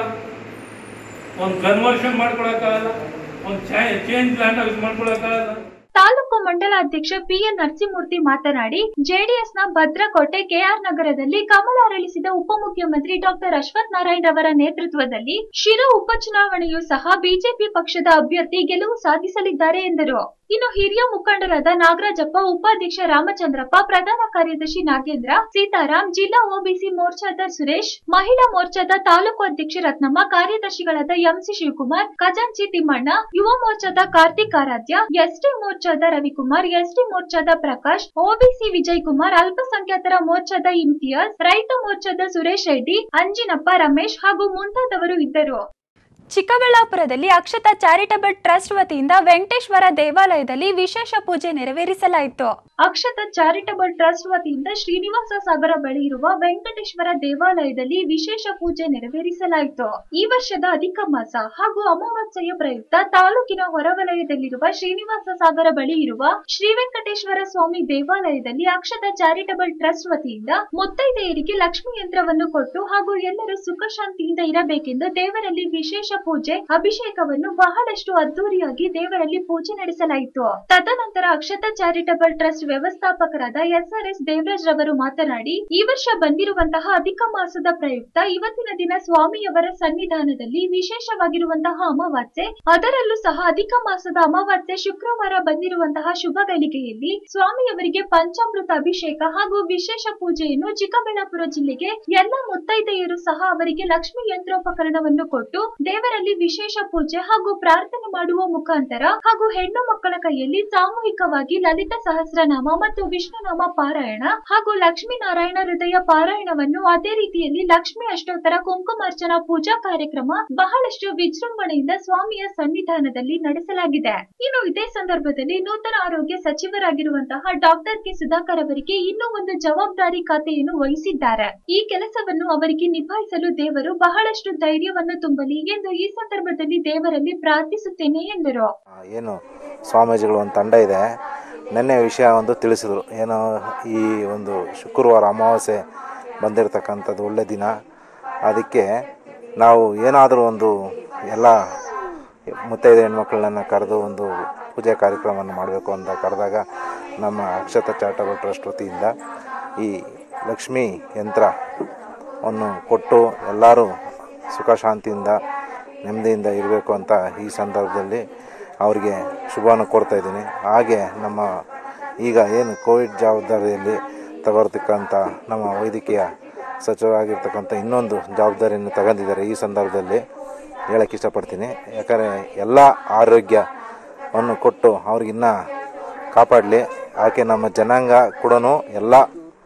ಒಂದು ಕನ್ವರ್ಷನ್ ಮಾಡ್ಕೊಳಕ್ಕಾಗಲ್ಲ ಒಂದು ಚೇಂಜ್ ಲ್ಯಾಂಡ್ ಯೂಸ್ ಮಾಡ್ಕೊಳಕ್ಕಾಗಲ್ಲ ತಾಲೂಕು ಮಂಡಲಾಧ್ಯಕ್ಷ ಪಿಎನ್ ನರಸಿಂಹಮೂರ್ತಿ ಮಾತನಾಡಿ ಜೆಡಿಎಸ್ನ ಭದ್ರಕೋಟೆ ಕೆಆರ್ ನಗರದಲ್ಲಿ ಕಮಲ ಅರಳಿಸಿದ ಉಪಮುಖ್ಯಮಂತ್ರಿ ಡಾಕ್ಟರ್ ಅಶ್ವಥ್ ನಾರಾಯಣ್ ಅವರ ನೇತೃತ್ವದಲ್ಲಿ ಶಿರಾ ಉಪಚುನಾವಣೆಯೂ ಸಹ ಬಿಜೆಪಿ ಪಕ್ಷದ ಅಭ್ಯರ್ಥಿ ಗೆಲುವು ಸಾಧಿಸಲಿದ್ದಾರೆ ಎಂದರು ಇನ್ನು ಹಿರಿಯ ಮುಖಂಡರಾದ ನಾಗರಾಜಪ್ಪ ಉಪಾಧ್ಯಕ್ಷ ರಾಮಚಂದ್ರಪ್ಪ ಪ್ರಧಾನ ಕಾರ್ಯದರ್ಶಿ ನಾಗೇಂದ್ರ ಸೀತಾರಾಮ್ ಜಿಲ್ಲಾ ಒಬಿಸಿ ಮೋರ್ಚಾದ ಸುರೇಶ್ ಮಹಿಳಾ ಮೋರ್ಚಾದ ತಾಲೂಕು ಅಧ್ಯಕ್ಷೆ ರತ್ನಮ್ಮ ಕಾರ್ಯದರ್ಶಿಗಳಾದ ಎಂಸಿ ಶಿವಕುಮಾರ್ ಖಜಾಂಚಿ ತಿಮ್ಮಣ್ಣ ಯುವ ಮೋರ್ಚಾದ ಕಾರ್ತಿಕ್ ಆರಾಧ್ಯ ಎಸ್ಟಿ ಮೋರ್ಚಾದ ರವಿಕುಮಾರ್ ಎಸ್ಟಿ ಮೋರ್ಚಾದ ಪ್ರಕಾಶ್ ಒಬಿಸಿ ವಿಜಯ್ ಕುಮಾರ್ ಅಲ್ಪಸಂಖ್ಯಾತರ ಮೋರ್ಚಾದ ಇಮ್ತಿಯಾಜ್ ರೈತ ಮೋರ್ಚಾದ ಸುರೇಶ್ ರೆಡ್ಡಿ ಅಂಜಿನಪ್ಪ ರಮೇಶ್ ಹಾಗೂ ಮುಂತಾದವರು ಇದ್ದರು ಚಿಕ್ಕಬಳ್ಳಾಪುರದಲ್ಲಿ ಅಕ್ಷತಾ ಚಾರಿಟಬಲ್ ಟ್ರಸ್ಟ್ ವತಿಯಿಂದ ವೆಂಕಟೇಶ್ವರ ದೇವಾಲಯದಲ್ಲಿ ವಿಶೇಷ ಪೂಜೆ ನೆರವೇರಿಸಲಾಯಿತು ಅಕ್ಷತ ಚಾರಿಟಬಲ್ ಟ್ರಸ್ಟ್ ವತಿಯಿಂದ ಶ್ರೀನಿವಾಸ ಸಾಗರ ಬಳಿ ಇರುವ ವೆಂಕಟೇಶ್ವರ ದೇವಾಲಯದಲ್ಲಿ ವಿಶೇಷ ಪೂಜೆ ನೆರವೇರಿಸಲಾಯಿತು ಈ ವರ್ಷದ ಅಧಿಕ ಮಾಸ ಹಾಗೂ ಅಮಾವಾಸ್ಯೆಯ ಪ್ರಯುಕ್ತ ತಾಲೂಕಿನ ಹೊರವಲಯದಲ್ಲಿರುವ ಶ್ರೀನಿವಾಸ ಸಾಗರ ಬಳಿ ಇರುವ ಶ್ರೀ ವೆಂಕಟೇಶ್ವರ ಸ್ವಾಮಿ ದೇವಾಲಯದಲ್ಲಿ ಅಕ್ಷತ ಚಾರಿಟಬಲ್ ಟ್ರಸ್ಟ್ ವತಿಯಿಂದ ಮುತ್ತೈದೆಯರಿಗೆ ಲಕ್ಷ್ಮಿ ಯಂತ್ರವನ್ನು ಕೊಟ್ಟು ಹಾಗೂ ಎಲ್ಲರೂ ಸುಖ ಶಾಂತಿಯಿಂದ ಇರಬೇಕೆಂದು ದೇವರಲ್ಲಿ ವಿಶೇಷ ಪೂಜೆ ಅಭಿಷೇಕವನ್ನು ಬಹಳಷ್ಟು ಅದ್ದೂರಿಯಾಗಿ ದೇವರಲ್ಲಿ ಪೂಜೆ ನಡೆಸಲಾಯಿತು ತದನಂತರ ಅಕ್ಷತ ಚಾರಿಟಬಲ್ ಟ್ರಸ್ಟ್ ವ್ಯವಸ್ಥಾಪಕರಾದ ಎಸ್ಆರ್ಎಸ್ ದೇವರಾಜ್ ರವರು ಮಾತನಾಡಿ ಈ ವರ್ಷ ಬಂದಿರುವಂತಹ ಅಧಿಕ ಮಾಸದ ಪ್ರಯುಕ್ತ ಇವತ್ತಿನ ದಿನ ಸ್ವಾಮಿಯವರ ಸನ್ನಿಧಾನದಲ್ಲಿ ವಿಶೇಷವಾಗಿರುವಂತಹ ಅಮಾವಾಸ್ಯೆ ಅದರಲ್ಲೂ ಸಹ ಅಧಿಕ ಮಾಸದ ಅಮಾವಾಸ್ಯೆ ಶುಕ್ರವಾರ ಬಂದಿರುವಂತಹ ಶುಭ ಗಳಿಗೆಯಲ್ಲಿ ಸ್ವಾಮಿಯವರಿಗೆ ಪಂಚಾಮೃತ ಅಭಿಷೇಕ ಹಾಗೂ ವಿಶೇಷ ಪೂಜೆಯನ್ನು ಚಿಕ್ಕಬಳ್ಳಾಪುರ ಜಿಲ್ಲೆಗೆ ಎಲ್ಲ ಮುತ್ತೈದೆಯರು ಸಹ ಅವರಿಗೆ ಲಕ್ಷ್ಮಿ ಯಂತ್ರೋಪಕರಣವನ್ನು ಕೊಟ್ಟು ದೇವರಲ್ಲಿ ವಿಶೇಷ ಪೂಜೆ ಹಾಗೂ ಪ್ರಾರ್ಥನೆ ಮಾಡುವ ಮುಖಾಂತರ ಹಾಗೂ ಹೆಣ್ಣು ಮಕ್ಕಳ ಕೈಯಲ್ಲಿ ಸಾಮೂಹಿಕವಾಗಿ ಲಲಿತ ಸಹಸ್ರನಾಮ ಮತ್ತು ವಿಷ್ಣುನಾಮ ಪಾರಾಯಣ ಹಾಗೂ ಲಕ್ಷ್ಮೀ ನಾರಾಯಣ ಹೃದಯ ಪಾರಾಯಣವನ್ನು ಅದೇ ರೀತಿಯಲ್ಲಿ ಲಕ್ಷ್ಮಿ ಅಷ್ಟೋತ್ತರ ಕುಂಕುಮಾರ್ಚನಾ ಪೂಜಾ ಕಾರ್ಯಕ್ರಮ ಬಹಳಷ್ಟು ವಿಜೃಂಭಣೆಯಿಂದ ಸ್ವಾಮಿಯ ಸನ್ನಿಧಾನದಲ್ಲಿ ನಡೆಸಲಾಗಿದೆ ಇನ್ನು ಇದೇ ಸಂದರ್ಭದಲ್ಲಿ ನೂತನ ಆರೋಗ್ಯ ಸಚಿವರಾಗಿರುವಂತಹ ಡಾಕ್ಟರ್ ಕೆ ಸುಧಾಕರ್ ಅವರಿಗೆ ಇನ್ನೂ ಒಂದು ಜವಾಬ್ದಾರಿ ಖಾತೆಯನ್ನು ವಹಿಸಿದ್ದಾರೆ ಈ ಕೆಲಸವನ್ನು ಅವರಿಗೆ ನಿಭಾಯಿಸಲು ದೇವರು ಬಹಳಷ್ಟು ಧೈರ್ಯವನ್ನು ತುಂಬಲಿ ಎಂದು ಈ ಸಂದರ್ಭದಲ್ಲಿ ದೇವರಲ್ಲಿ ಪ್ರಾರ್ಥಿಸುತ್ತೇನೆ ಎಂದರು ಆ, ಏನು ಸ್ವಾಮೀಜಿಗಳು ಒಂದು ತಂಡ ಇದೆ ನಿನ್ನೆ ವಿಷಯ ಒಂದು ತಿಳಿಸಿದರು ಏನೋ ಈ ಒಂದು ಶುಕ್ರವಾರ ಅಮಾವಾಸ್ಯೆ ಬಂದಿರತಕ್ಕಂಥದ್ದು ಒಳ್ಳೆ ದಿನ ಅದಕ್ಕೆ ನಾವು ಏನಾದರೂ ಒಂದು ಎಲ್ಲ ಮುತ್ತೈದೆ ಹೆಣ್ಮಕ್ಳನ್ನ ಕರೆದು ಒಂದು ಪೂಜೆ ಕಾರ್ಯಕ್ರಮವನ್ನು ಮಾಡಬೇಕು ಅಂತ ಕರೆದಾಗ ನಮ್ಮ ಅಕ್ಷತ ಚಾರಿಟಬಲ್ ಟ್ರಸ್ಟ್ ವತಿಯಿಂದ ಈ ಲಕ್ಷ್ಮೀ ಯಂತ್ರವನ್ನು ಕೊಟ್ಟು ಎಲ್ಲರೂ ಸುಖ ಶಾಂತಿಯಿಂದ ನೆಮ್ಮದಿಯಿಂದ ಇರಬೇಕು ಅಂತ ಈ ಸಂದರ್ಭದಲ್ಲಿ ಅವರಿಗೆ ಶುಭವನ್ನು ಕೊಡ್ತಾ ಇದ್ದೀನಿ ಹಾಗೆ ನಮ್ಮ ಈಗ ಏನು ಕೋವಿಡ್ ಜವಾಬ್ದಾರಿಯಲ್ಲಿ ತಗೊಳ್ತಕ್ಕಂಥ ನಮ್ಮ ವೈದ್ಯಕೀಯ ಸಚಿವರಾಗಿರ್ತಕ್ಕಂಥ ಇನ್ನೊಂದು ಜವಾಬ್ದಾರಿಯನ್ನು ತಗೊಂಡಿದ್ದಾರೆ ಈ ಸಂದರ್ಭದಲ್ಲಿ ಹೇಳಕ್ಕೆ ಇಷ್ಟಪಡ್ತೀನಿ ಯಾಕಂದರೆ ಎಲ್ಲ ಆರೋಗ್ಯವನ್ನು ಕೊಟ್ಟು ಅವ್ರಿಗಿನ್ನ ಕಾಪಾಡಲಿ ಆಕೆ ನಮ್ಮ ಜನಾಂಗ ಕೂಡ ಎಲ್ಲ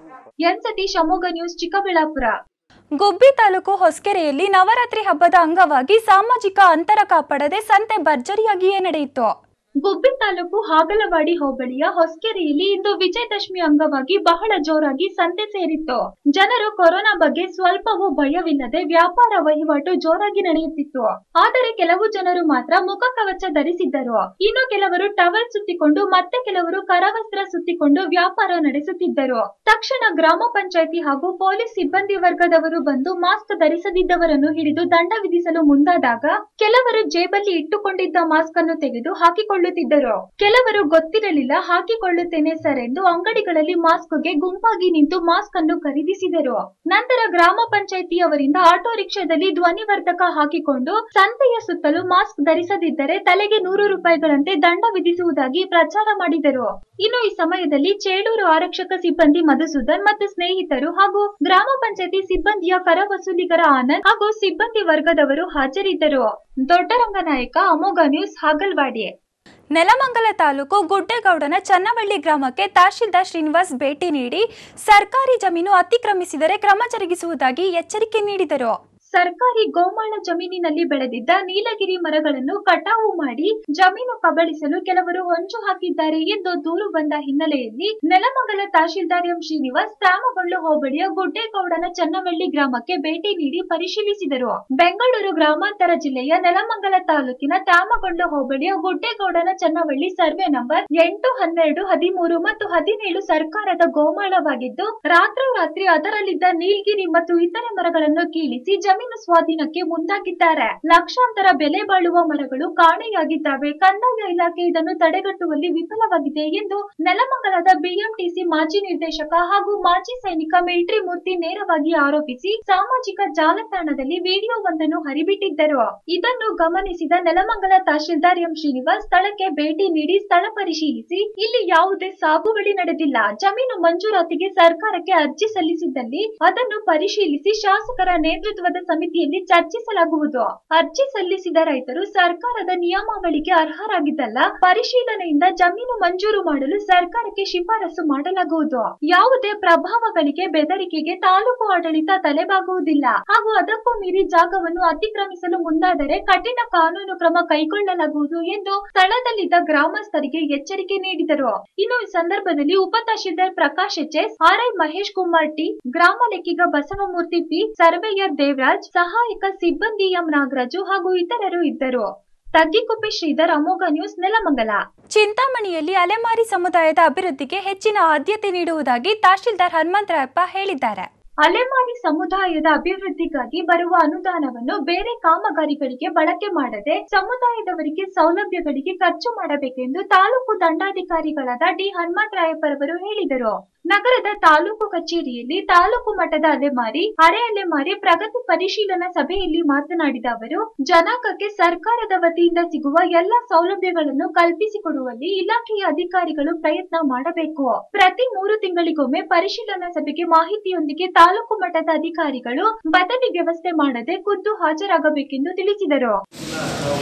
ಎನ್ ಸತೀಶ್ ಅಮೋಘ ನ್ಯೂಸ್ ಚಿಕ್ಕಬಳ್ಳಾಪುರ ಗುಬ್ಬಿ ತಾಲೂಕು ಹೊಸಕೆರೆಯಲ್ಲಿ ನವರಾತ್ರಿ ಹಬ್ಬದ ಅಂಗವಾಗಿ ಸಾಮಾಜಿಕ ಅಂತರ ಕಾಪಾಡದೆ ಸಂತೆ ಭರ್ಜರಿಯಾಗಿಯೇ ನಡೆಯಿತು ಗುಬ್ಬಿ ತಾಲೂಕು ಹಾಗಲವಾಡಿ ಹೋಬಳಿಯ ಹೊಸಕೆರೆಯಲ್ಲಿ ಇಂದು ವಿಜಯದಶಮಿ ಅಂಗವಾಗಿ ಬಹಳ ಜೋರಾಗಿ ಸಂತೆ ಸೇರಿತ್ತು ಜನರು ಕೊರೋನಾ ಬಗ್ಗೆ ಸ್ವಲ್ಪವೂ ಭಯವಿಲ್ಲದೆ ವ್ಯಾಪಾರ ವಹಿವಾಟು ಜೋರಾಗಿ ನಡೆಯುತ್ತಿತ್ತು ಆದರೆ ಕೆಲವು ಜನರು ಮಾತ್ರ ಮುಖ ಕವಚ ಧರಿಸಿದ್ದರು ಇನ್ನು ಕೆಲವರು ಟವಲ್ ಸುತ್ತಿಕೊಂಡು ಮತ್ತೆ ಕೆಲವರು ಕರವಸ್ತ್ರ ಸುತ್ತಿಕೊಂಡು ವ್ಯಾಪಾರ ನಡೆಸುತ್ತಿದ್ದರು ತಕ್ಷಣ ಗ್ರಾಮ ಪಂಚಾಯಿತಿ ಹಾಗೂ ಪೊಲೀಸ್ ಸಿಬ್ಬಂದಿ ವರ್ಗದವರು ಬಂದು ಮಾಸ್ಕ್ ಧರಿಸದಿದ್ದವರನ್ನು ಹಿಡಿದು ದಂಡ ವಿಧಿಸಲು ಮುಂದಾದಾಗ ಕೆಲವರು ಜೇಬಲ್ಲಿ ಇಟ್ಟುಕೊಂಡಿದ್ದ ಮಾಸ್ಕ್ ಅನ್ನು ತೆಗೆದು ಹಾಕಿಕೊಳ್ಳುತ್ತಿದ್ದರು ಕೆಲವರು ಗೊತ್ತಿರಲಿಲ್ಲ ಹಾಕಿಕೊಳ್ಳುತ್ತೇನೆ ಸರ್ ಎಂದು ಅಂಗಡಿಗಳಲ್ಲಿ ಮಾಸ್ಕ್ಗೆ ಗುಂಪಾಗಿ ನಿಂತು ಮಾಸ್ಕ್ ಅನ್ನು ಖರೀದಿಸಿದರು ನಂತರ ಗ್ರಾಮ ಪಂಚಾಯಿತಿಯವರಿಂದ ಆಟೋ ರಿಕ್ಷಾದಲ್ಲಿ ಧ್ವನಿವರ್ಧಕ ಹಾಕಿಕೊಂಡು ಸಂತೆಯ ಸುತ್ತಲೂ ಮಾಸ್ಕ್ ಧರಿಸದಿದ್ದರೆ ತಲೆಗೆ ನೂರು ರೂಪಾಯಿಗಳಂತೆ ದಂಡ ವಿಧಿಸುವುದಾಗಿ ಪ್ರಚಾರ ಮಾಡಿದರು ಇನ್ನು ಈ ಸಮಯದಲ್ಲಿ ಚೇಳೂರು ಆರಕ್ಷಕ ಸಿಬ್ಬಂದಿ ಮಧುಸೂದನ್ ಮತ್ತು ಸ್ನೇಹಿತರು ಹಾಗೂ ಗ್ರಾಮ ಪಂಚಾಯತಿ ಸಿಬ್ಬಂದಿಯ ಕರ ವಸೂಲಿಗರ ಆನಂದ್ ಹಾಗೂ ಸಿಬ್ಬಂದಿ ವರ್ಗದವರು ಹಾಜರಿದ್ದರು ದೊಡ್ಡರಂಗನಾಯಕ ಅಮೋಘ ನ್ಯೂಸ್ ಹಾಗಲ್ವಾಡಿ ನೆಲಮಂಗಲ ತಾಲೂಕು ಗುಡ್ಡೇಗೌಡನ ಚನ್ನವಳ್ಳಿ ಗ್ರಾಮಕ್ಕೆ ತಹಶೀಲ್ದಾರ್ ಶ್ರೀನಿವಾಸ್ ಭೇಟಿ ನೀಡಿ ಸರ್ಕಾರಿ ಜಮೀನು ಅತಿಕ್ರಮಿಸಿದರೆ ಕ್ರಮ ಜರುಗಿಸುವುದಾಗಿ ಎಚ್ಚರಿಕೆ ನೀಡಿದರು ಸರ್ಕಾರಿ ಗೋಮಾಳ ಜಮೀನಿನಲ್ಲಿ ಬೆಳೆದಿದ್ದ ನೀಲಗಿರಿ ಮರಗಳನ್ನು ಕಟಾವು ಮಾಡಿ ಜಮೀನು ಕಬಳಿಸಲು ಕೆಲವರು ಹೊಂಚು ಹಾಕಿದ್ದಾರೆ ಎಂದು ದೂರು ಬಂದ ಹಿನ್ನೆಲೆಯಲ್ಲಿ ನೆಲಮಂಗಲ ತಹಶೀಲ್ದಾರ್ ಎಂ ಶ್ರೀನಿವಾಸ್ ತ್ಯಾಮಗೊಳ್ಳು ಹೋಬಳಿಯ ಗುಡ್ಡೇಗೌಡನ ಚನ್ನವಳ್ಳಿ ಗ್ರಾಮಕ್ಕೆ ಭೇಟಿ ನೀಡಿ ಪರಿಶೀಲಿಸಿದರು ಬೆಂಗಳೂರು ಗ್ರಾಮಾಂತರ ಜಿಲ್ಲೆಯ ನೆಲಮಂಗಲ ತಾಲೂಕಿನ ತ್ಯಾಮಗೊಳ್ಳು ಹೋಬಳಿಯ ಗುಡ್ಡೇಗೌಡನ ಚನ್ನವಳ್ಳಿ ಸರ್ವೆ ನಂಬರ್ ಎಂಟು ಹನ್ನೆರಡು ಹದಿಮೂರು ಮತ್ತು ಹದಿನೇಳು ಸರ್ಕಾರದ ಗೋಮಾಳವಾಗಿದ್ದು ರಾತ್ರೋರಾತ್ರಿ ಅದರಲ್ಲಿದ್ದ ನೀಲಗಿರಿ ಮತ್ತು ಇತರೆ ಮರಗಳನ್ನು ಕೀಳಿಸಿ ಜಮೀನು ಸ್ವಾಧೀನಕ್ಕೆ ಮುಂದಾಗಿದ್ದಾರೆ ಲಕ್ಷಾಂತರ ಬೆಲೆ ಬಾಳುವ ಮರಗಳು ಕಾಣೆಯಾಗಿದ್ದಾವೆ ಕಂದಾಯ ಇಲಾಖೆ ಇದನ್ನು ತಡೆಗಟ್ಟುವಲ್ಲಿ ವಿಫಲವಾಗಿದೆ ಎಂದು ನೆಲಮಂಗಲದ ಬಿಎಂಟಿಸಿ ಮಾಜಿ ನಿರ್ದೇಶಕ ಹಾಗೂ ಮಾಜಿ ಸೈನಿಕ ಮಿಲ್ಟ್ರಿ ಮೂರ್ತಿ ನೇರವಾಗಿ ಆರೋಪಿಸಿ ಸಾಮಾಜಿಕ ಜಾಲತಾಣದಲ್ಲಿ ವಿಡಿಯೋವೊಂದನ್ನು ಹರಿಬಿಟ್ಟಿದ್ದರು ಇದನ್ನು ಗಮನಿಸಿದ ನೆಲಮಂಗಲ ತಹಶೀಲ್ದಾರ್ ಎಂ ಶ್ರೀನಿವಾಸ್ ಸ್ಥಳಕ್ಕೆ ಭೇಟಿ ನೀಡಿ ಸ್ಥಳ ಪರಿಶೀಲಿಸಿ ಇಲ್ಲಿ ಯಾವುದೇ ಸಾಗುವಳಿ ನಡೆದಿಲ್ಲ ಜಮೀನು ಮಂಜೂರಾತಿಗೆ ಸರ್ಕಾರಕ್ಕೆ ಅರ್ಜಿ ಸಲ್ಲಿಸಿದ್ದಲ್ಲಿ ಅದನ್ನು ಪರಿಶೀಲಿಸಿ ಶಾಸಕರ ನೇತೃತ್ವದ ಸಮಿತಿಯಲ್ಲಿ ಚರ್ಚಿಸಲಾಗುವುದು ಅರ್ಜಿ ಸಲ್ಲಿಸಿದ ರೈತರು ಸರ್ಕಾರದ ನಿಯಮಾವಳಿಗೆ ಅರ್ಹರಾಗಿದ್ದಲ್ಲ ಪರಿಶೀಲನೆಯಿಂದ ಜಮೀನು ಮಂಜೂರು ಮಾಡಲು ಸರ್ಕಾರಕ್ಕೆ ಶಿಫಾರಸು ಮಾಡಲಾಗುವುದು ಯಾವುದೇ ಪ್ರಭಾವಗಳಿಗೆ ಬೆದರಿಕೆಗೆ ತಾಲೂಕು ಆಡಳಿತ ತಲೆಬಾಗುವುದಿಲ್ಲ ಹಾಗೂ ಅದಕ್ಕೂ ಮೀರಿ ಜಾಗವನ್ನು ಅತಿಕ್ರಮಿಸಲು ಮುಂದಾದರೆ ಕಠಿಣ ಕಾನೂನು ಕ್ರಮ ಕೈಗೊಳ್ಳಲಾಗುವುದು ಎಂದು ಸ್ಥಳದಲ್ಲಿದ್ದ ಗ್ರಾಮಸ್ಥರಿಗೆ ಎಚ್ಚರಿಕೆ ನೀಡಿದರು ಇನ್ನು ಈ ಸಂದರ್ಭದಲ್ಲಿ ಉಪ tahsildar Prakash H S R I Mahesh Kumar T ಗ್ರಾಮ ಲೆಕ್ಕಿಗ ಬಸವಮೂರ್ತಿ ಪಿ ಸರ್ವೇಯರ್ ದೇವರಾಜ್ ಸಹಾಯಕ ಸಿಬ್ಬಂದಿ ಎಂ ನಾಗರಾಜು ಹಾಗೂ ಇತರರು ಇದ್ದರು ತಗ್ಗಿಕುಪ್ಪೆ ಶ್ರೀಧರ್ ಅಮೋಘ ನ್ಯೂಸ್ ನೆಲಮಂಗಲ ಚಿಂತಾಮಣಿಯಲ್ಲಿ ಅಲೆಮಾರಿ ಸಮುದಾಯದ ಅಭಿವೃದ್ಧಿಗೆ ಹೆಚ್ಚಿನ ಆದ್ಯತೆ ನೀಡುವುದಾಗಿ ತಹಶೀಲ್ದಾರ್ ಹನುಮಂತರಾಯಪ್ಪ ಹೇಳಿದ್ದಾರೆ ಅಲೆಮಾರಿ ಸಮುದಾಯದ ಅಭಿವೃದ್ಧಿಗಾಗಿ ಬರುವ ಅನುದಾನವನ್ನು ಬೇರೆ ಕಾಮಗಾರಿಗಳಿಗೆ ಬಳಕೆ ಮಾಡದೆ ಸಮುದಾಯದವರಿಗೆ ಸೌಲಭ್ಯಗಳಿಗೆ ಖರ್ಚು ಮಾಡಬೇಕೆಂದು ತಾಲೂಕು ದಂಡಾಧಿಕಾರಿಗಳಾದ ಡಿ ಹನುಮಂತರಾಯಪ್ಪರವರು ಹೇಳಿದರು ನಗರದ ತಾಲೂಕು ಕಚೇರಿಯಲ್ಲಿ ತಾಲೂಕು ಮಟ್ಟದ ಅಲೆಮಾರಿ ಅರೆ ಅಲೆಮಾರಿ ಪ್ರಗತಿ ಪರಿಶೀಲನಾ ಸಭೆಯಲ್ಲಿ ಮಾತನಾಡಿದ ಅವರು ಜನಾಂಗಕ್ಕೆ ಸರ್ಕಾರದ ವತಿಯಿಂದ ಸಿಗುವ ಎಲ್ಲ ಸೌಲಭ್ಯಗಳನ್ನು ಕಲ್ಪಿಸಿಕೊಡುವಲ್ಲಿ ಇಲಾಖೆಯ ಅಧಿಕಾರಿಗಳು ಪ್ರಯತ್ನ ಮಾಡಬೇಕು ಪ್ರತಿ ಮೂರು ತಿಂಗಳಿಗೊಮ್ಮೆ ಪರಿಶೀಲನಾ ಸಭೆಗೆ ಮಾಹಿತಿಯೊಂದಿಗೆ ತಾಲೂಕು ಮಟ್ಟದ ಅಧಿಕಾರಿಗಳು ಬದಲಿ ವ್ಯವಸ್ಥೆ ಮಾಡದೆ ಖುದ್ದು ಹಾಜರಾಗಬೇಕೆಂದು ತಿಳಿಸಿದರು ನಾವು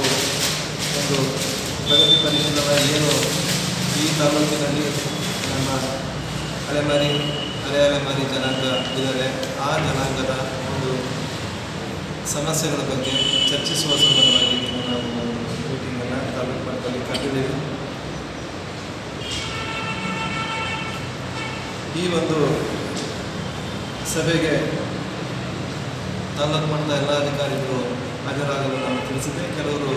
ಒಂದು ಪ್ರಗತಿ ಪರಿಶೀಲನೆ ಏನು ಈ ತಾಲೂಕಿನಲ್ಲಿ ನಮ್ಮ ಅಲೆಮಾರಿ ಅರೆ ಅಲೆಮಾರಿ ಜನಾಂಗ ಇದ್ದಾರೆ ಆ ಜನಾಂಗದ ಒಂದು ಸಮಸ್ಯೆಗಳ ಬಗ್ಗೆ ಚರ್ಚಿಸುವ ಸಂಬಂಧವಾಗಿ ನೀವು ನಾವು ಒಂದು ಮೀಟಿಂಗನ್ನು ತಾಲೂಕು ಮಟ್ಟದಲ್ಲಿ ಕರೆದಿದ್ದೀವಿ ಈ ಒಂದು ಸಭೆಗೆ ತಾಲೂಕು ಮಟ್ಟದ ಎಲ್ಲ ಅಧಿಕಾರಿಗಳು ಹಾಜರಾಗಲು ನಾನು ತಿಳಿಸಿದ್ದೆ ಕೆಲವರು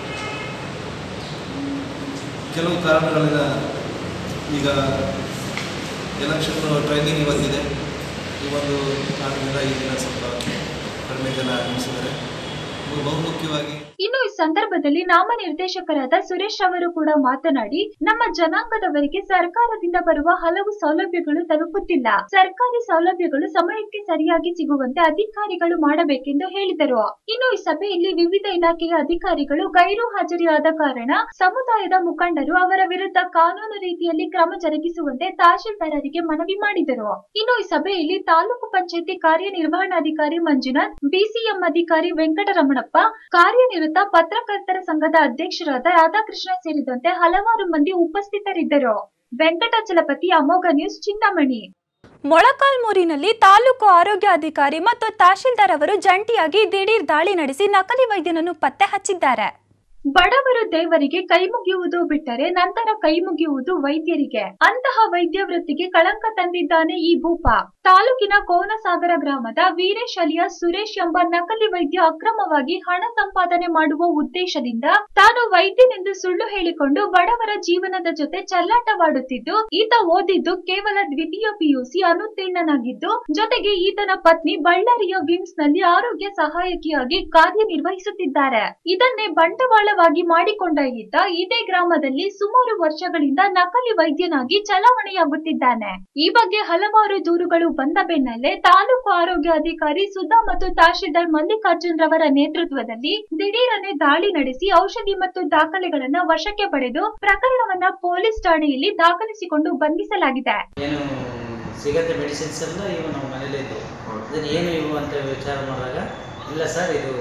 ಕೆಲವು ಕಾರಣಗಳಿಂದ ಈಗ ಎಲೆಕ್ಷನ್ ಟ್ರೈನಿಂಗ್ ಇವತ್ತಿದೆ ಈ ಒಂದು ಕಾರಣದಿಂದ ಈ ದಿನ ಸ್ವಲ್ಪ ಕಡಿಮೆ ಜನ ಆಗಮಿಸಿದ್ದಾರೆ ಬಹುಮುಖ್ಯವಾಗಿ ಇನ್ನು ಈ ಸಂದರ್ಭದಲ್ಲಿ ನಾಮನಿರ್ದೇಶಕರಾದ ಸುರೇಶ್ ಅವರು ಕೂಡ ಮಾತನಾಡಿ ನಮ್ಮ ಜನಾಂಗದವರಿಗೆ ಸರ್ಕಾರದಿಂದ ಬರುವ ಹಲವು ಸೌಲಭ್ಯಗಳು ತಲುಪುತ್ತಿಲ್ಲ ಸರ್ಕಾರಿ ಸೌಲಭ್ಯಗಳು ಸಮಯಕ್ಕೆ ಸರಿಯಾಗಿ ಸಿಗುವಂತೆ ಅಧಿಕಾರಿಗಳು ಮಾಡಬೇಕೆಂದು ಹೇಳಿದರು ಇನ್ನು ಈ ಸಭೆಯಲ್ಲಿ ವಿವಿಧ ಇಲಾಖೆಯ ಅಧಿಕಾರಿಗಳು ಗೈರು ಹಾಜರಿಯಾದ ಕಾರಣ ಸಮುದಾಯದ ಮುಖಂಡರು ಅವರ ವಿರುದ್ಧ ಕಾನೂನು ರೀತಿಯಲ್ಲಿ ಕ್ರಮ ಜರುಗಿಸುವಂತೆ ತಹಶೀಲ್ದಾರರಿಗೆ ಮನವಿ ಮಾಡಿದರು ಇನ್ನು ಈ ಸಭೆಯಲ್ಲಿ ತಾಲೂಕು ಪಂಚಾಯಿತಿ ಕಾರ್ಯನಿರ್ವಹಣಾಧಿಕಾರಿ ಮಂಜುನಾಥ್ ಬಿಸಿಎಂ ಅಧಿಕಾರಿ ವೆಂಕಟರಮಣಪ್ಪ ಕಾರ್ಯನಿರತ ಪತ್ರಕರ್ತರ ಸಂಘದ ಅಧ್ಯಕ್ಷರಾದ ರಾಧಾಕೃಷ್ಣ ಸೇರಿದಂತೆ ಹಲವಾರು ಮಂದಿ ಉಪಸ್ಥಿತರಿದ್ದರು ವೆಂಕಟಾಚಲಪತಿ ಅಮೋಘ ನ್ಯೂಸ್ ಚಿಂತಾಮಣಿ ಮೊಳಕಾಲ್ಮೂರಿನಲ್ಲಿ ತಾಲೂಕು ಆರೋಗ್ಯ ಅಧಿಕಾರಿ ಮತ್ತು ತಹಶೀಲ್ದಾರ್ ಅವರು ಜಂಟಿಯಾಗಿ ದಿಢೀರ್ ದಾಳಿ ನಡೆಸಿ ನಕಲಿ ವೈದ್ಯನನ್ನು ಪತ್ತೆ ಹಚ್ಚಿದ್ದಾರೆ ಬಡವರು ದೇವರಿಗೆ ಕೈ ಮುಗಿಯುವುದು ಬಿಟ್ಟರೆ ನಂತರ ಕೈ ಮುಗಿಯುವುದು ವೈದ್ಯರಿಗೆ ಅಂತಹ ವೈದ್ಯ ವೃತ್ತಿಗೆ ಕಳಂಕ ತಂದಿದ್ದಾನೆ ಈ ಭೂಪ ತಾಲೂಕಿನ ಕೋನಸಾಗರ ಗ್ರಾಮದ ವೀರೇಶ್ ಅಲಿಯಾ ಸುರೇಶ್ ಎಂಬ ನಕಲಿ ವೈದ್ಯ ಅಕ್ರಮವಾಗಿ ಹಣ ಸಂಪಾದನೆ ಮಾಡುವ ಉದ್ದೇಶದಿಂದ ತಾನು ವೈದ್ಯನೆಂದು ಸುಳ್ಳು ಹೇಳಿಕೊಂಡು ಬಡವರ ಜೀವನದ ಜೊತೆ ಚೆಲ್ಲಾಟವಾಡುತ್ತಿದ್ದು ಈತ ಓದಿದ್ದು ಕೇವಲ ದ್ವಿತೀಯ ಪಿಯುಸಿ ಅನುತ್ತೀರ್ಣನಾಗಿದ್ದು ಜೊತೆಗೆ ಈತನ ಪತ್ನಿ ಬಳ್ಳಾರಿಯ ವಿಮ್ಸ್ ನಲ್ಲಿ ಆರೋಗ್ಯ ಸಹಾಯಕಿಯಾಗಿ ಕಾರ್ಯನಿರ್ವಹಿಸುತ್ತಿದ್ದಾರೆ ಇದನ್ನೇ ಬಂಡವಾಳವಾಗಿ ಮಾಡಿಕೊಂಡ ಈತ ಇದೇ ಗ್ರಾಮದಲ್ಲಿ ಸುಮಾರು ವರ್ಷಗಳಿಂದ ನಕಲಿ ವೈದ್ಯನಾಗಿ ಚಲಾವಣೆಯಾಗುತ್ತಿದ್ದಾನೆ ಈ ಬಗ್ಗೆ ಹಲವಾರು ದೂರುಗಳು ಬಂದ ಬೆನ್ನಲ್ಲೇ ತಾಲೂಕು ಆರೋಗ್ಯ ಅಧಿಕಾರಿ ಸುಧಾ ಮತ್ತು ತಹಶೀಲ್ದಾರ್ ಮಲ್ಲಿಕಾರ್ಜುನ್ ರವರ ನೇತೃತ್ವದಲ್ಲಿ ದಿಢೀರನೆ ದಾಳಿ ನಡೆಸಿ ಔಷಧಿ ಮತ್ತು ದಾಖಲೆಗಳನ್ನ ವಶಕ್ಕೆ ಪಡೆದು ಪ್ರಕರಣವನ್ನ ಪೊಲೀಸ್ ಠಾಣೆಯಲ್ಲಿ ದಾಖಲಿಸಿಕೊಂಡು ಬಂಧಿಸಲಾಗಿದೆ ಏನು ಸಿಗತ್ತೆ ಮೆಡಿಸಿನ್ಸ್ ಎಲ್ಲ ಇವು ನಾವು ಮನೇಲೇ ಇದ್ದವು ಅದನ್ನು ಏನು ಇವು ಅಂತ ವಿಚಾರ ಮಾಡಿದಾಗ ಇಲ್ಲ ಸರ್ ಇದು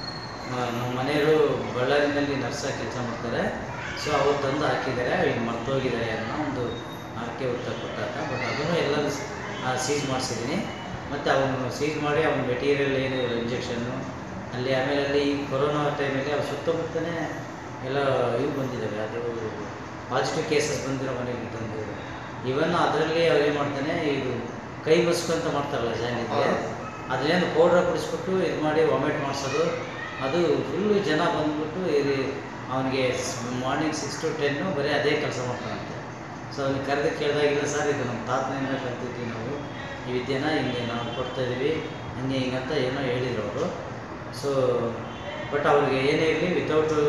ಆ, ನಮ್ಮ ಮನೆಯವರು ಬಳ್ಳಾರಿನಲ್ಲಿ ನರ್ಸಾಗಿ ಕೆಲಸ ಮಾಡ್ತಾರೆ ಸೊ ಅವ್ರು ತಂದು ಹಾಕಿದ್ದಾರೆ ಈಗ ಮರ್ತೋಗಿದ್ದಾರೆ ಅನ್ನೋ ಒಂದು ಆರ್ಕೆ ಉತ್ತರ ಕೊಟ್ಟಾಗ ಬಟ್ ಅದನ್ನು ಎಲ್ಲ ಸೀಸ್ ಮಾಡಿಸಿದ್ದೀನಿ ಮತ್ತು ಅವನು ಸೀಸ್ ಮಾಡಿ ಅವನ ಮೆಟೀರಿಯಲ್ ಏನು ಇಂಜೆಕ್ಷನ್ನು ಅಲ್ಲಿ ಆಮೇಲೆ ಅಲ್ಲಿ ಈ ಕೊರೋನಾ ಟೈಮಲ್ಲಿ ಅವ್ರ ಸುತ್ತಮುತ್ತನೇ ಎಲ್ಲ ಇವು ಬಂದಿದ್ದಾವೆ ಅದು ಪಾಸಿಟಿವ್ ಕೇಸಸ್ ಬಂದಿರೋ ಮನೆಗೆ ತಂದು ಇವನ್ ಅದರಲ್ಲಿ ಅವ್ರು ಏನು ಮಾಡ್ತಾನೆ ಇದು ಕೈ ಬಸ್ಕು ಅಂತ ಮಾಡ್ತಾರಲ್ಲ ಜಾನಿಗೆ ಅದನ್ನೇನು ಪೌಡ್ರ್ ಕುಡಿಸ್ಬಿಟ್ಟು ಇದು ಮಾಡಿ ವಾಮಿಟ್ ಮಾಡಿಸೋದು ಅದು ಫುಲ್ಲು ಜನ ಬಂದ್ಬಿಟ್ಟು ಇದು ಅವನಿಗೆ ಮಾರ್ನಿಂಗ್ ಸಿಕ್ಸ್ ಟು ಟೆನ್ನು ಬರೀ ಅದೇ ಕೆಲಸ ಮಾಡ್ತಾನಂತೆ ಸೊ ಅವ್ನಿಗೆ ಕರೆದು ಕೇಳಿದಾಗಿಲ್ಲ ಸರ್ ಇದು ನಮ್ಮ ತಾತನಿಂದ ಕಲ್ತಿದ್ವಿ ನಾವು ಈ ವಿದ್ಯೆನ ಹಿಂಗೆ ನಾವು ಕೊಡ್ತಾ ಇದೀವಿ ಹಂಗೆ ಹಿಂಗಂತ ಏನೋ ಹೇಳಿದ್ರು ಅವರು ಸೊ ಬಟ್ ಅವ್ರಿಗೆ ಏನೇ ಇರಲಿ ವಿತೌಟು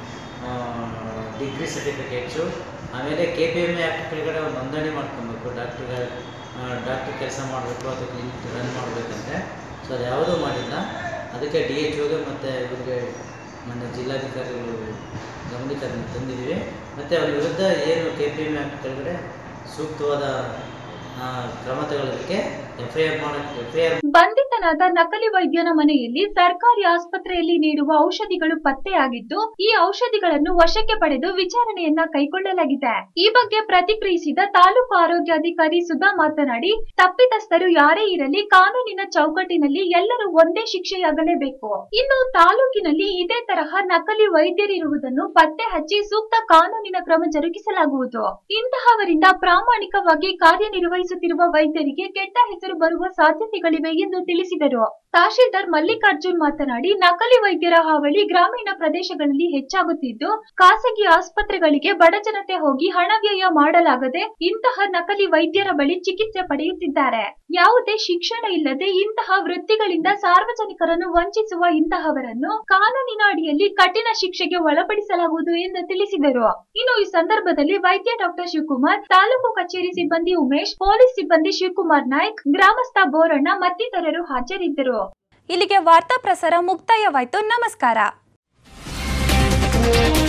ಡಿಗ್ರಿ ಸರ್ಟಿಫಿಕೇಟ್ಸು ಆಮೇಲೆ K P M E act ಕೆಳಗಡೆ ಅವ್ರು ನೋಂದಣಿ ಮಾಡ್ಕೊಬೇಕು ಡಾಕ್ಟ್ರಿಗೆ ಡಾಕ್ಟ್ರ್ ಕೆಲಸ ಮಾಡಬೇಕು ಅಥವಾ ಕ್ಲಿನಿಕ್ ರನ್ ಮಾಡಬೇಕಂತೆ ಸೊ ಅದು ಯಾವುದೂ ಮಾಡಿಲ್ಲ ಅದಕ್ಕೆ ಡಿ ಎಚ್ ಓಗೆ ಮತ್ತು ಇವ್ರಿಗೆ ನನ್ನ ಜಿಲ್ಲಾಧಿಕಾರಿಗಳು ಗಮನಕ್ಕೆ ಅದನ್ನು ತಂದಿದ್ದೀವಿ ಮತ್ತು ಅವ್ರ ವಿರುದ್ಧ ಏನು ಕೆ ಪಿ ಎಮ್ ಆ್ಯಕ್ಟ್ ಕೆಳಗಡೆ ಸೂಕ್ತವಾದ ಆ, ಕ್ರಮ ತಗೊಳ್ಳೋದಕ್ಕೆ ಎಫ್ ಐ ಆರ್ ಮಾಡೋಕ್ಕೆ ಎಫ್ ಐ ಆರ್ ಬಂಧಿತನಾದ ನಕಲಿ ವೈದ್ಯನ ಮನೆಯಲ್ಲಿ ಸರ್ಕಾರಿ ಆಸ್ಪತ್ರೆಯಲ್ಲಿ ನೀಡುವ ಔಷಧಿಗಳು ಪತ್ತೆಯಾಗಿದ್ದು ಈ ಔಷಧಿಗಳನ್ನು ವಶಕ್ಕೆ ಪಡೆದು ವಿಚಾರಣೆಯನ್ನ ಕೈಗೊಳ್ಳಲಾಗಿದೆ ಈ ಬಗ್ಗೆ ಪ್ರತಿಕ್ರಿಯಿಸಿದ ತಾಲೂಕು ಆರೋಗ್ಯಾಧಿಕಾರಿ ಸುಧಾ ಮಾತನಾಡಿ ತಪ್ಪಿತಸ್ಥರು ಯಾರೇ ಇರಲಿ ಕಾನೂನಿನ ಚೌಕಟ್ಟಿನಲ್ಲಿ ಎಲ್ಲರೂ ಒಂದೇ ಶಿಕ್ಷೆಯಾಗಲೇಬೇಕು ಇನ್ನು ತಾಲೂಕಿನಲ್ಲಿ ಇದೇ ತರಹ ನಕಲಿ ವೈದ್ಯರಿರುವುದನ್ನು ಪತ್ತೆ ಹಚ್ಚಿ ಸೂಕ್ತ ಕಾನೂನಿನ ಕ್ರಮ ಜರುಗಿಸಲಾಗುವುದು ಇಂತಹವರಿಂದ ಪ್ರಾಮಾಣಿಕವಾಗಿ ಕಾರ್ಯನಿರ್ವಹಿಸುತ್ತಿರುವ ವೈದ್ಯರಿಗೆ ಕೆಟ್ಟ ಹೆಸರು ಬರುವ ಸಾಧ್ಯತೆಗಳಿವೆ ಎಂದು ತಿಳಿಸಿದರು ತಹಶೀಲ್ದಾರ್ ಮಲ್ಲಿಕಾರ್ಜುನ್ ಮಾತನಾಡಿ ನಕಲಿ ವೈದ್ಯರ ಹಾವಳಿ ಗ್ರಾಮೀಣ ಪ್ರದೇಶಗಳಲ್ಲಿ ಹೆಚ್ಚಾಗುತ್ತಿದ್ದು ಖಾಸಗಿ ಆಸ್ಪತ್ರೆಗಳಿಗೆ ಬಡಜನತೆ ಹೋಗಿ ಹಣ ವ್ಯಯ ಮಾಡಲಾಗದೆ ಇಂತಹ ನಕಲಿ ವೈದ್ಯರ ಬಳಿ ಚಿಕಿತ್ಸೆ ಪಡೆಯುತ್ತಿದ್ದಾರೆ ಯಾವುದೇ ಶಿಕ್ಷಣ ಇಲ್ಲದೆ ಇಂತಹ ವೃತ್ತಿಗಳಿಂದ ಸಾರ್ವಜನಿಕರನ್ನು ವಂಚಿಸುವ ಇಂತಹವರನ್ನು ಕಾನೂನಿನ ಅಡಿಯಲ್ಲಿ ಕಠಿಣ ಶಿಕ್ಷೆಗೆ ಒಳಪಡಿಸಲಾಗುವುದು ಎಂದು ತಿಳಿಸಿದರು ಇನ್ನು ಈ ಸಂದರ್ಭದಲ್ಲಿ ವೈದ್ಯ ಡಾಕ್ಟರ್ ಶಿವಕುಮಾರ್ ತಾಲೂಕು ಕಚೇರಿ ಸಿಬ್ಬಂದಿ ಉಮೇಶ್ ಪೊಲೀಸ್ ಸಿಬ್ಬಂದಿ ಶಿವಕುಮಾರ್ ನಾಯ್ಕ್ ಗ್ರಾಮಸ್ಥ ಬೋರಣ್ಣ ಮತ್ತಿತರರು ಹಾಜರಿದ್ದರು ಇಲ್ಲಿಗೆ ವಾರ್ತಾ ಪ್ರಸಾರ ಮುಕ್ತಾಯವಾಯಿತು ನಮಸ್ಕಾರ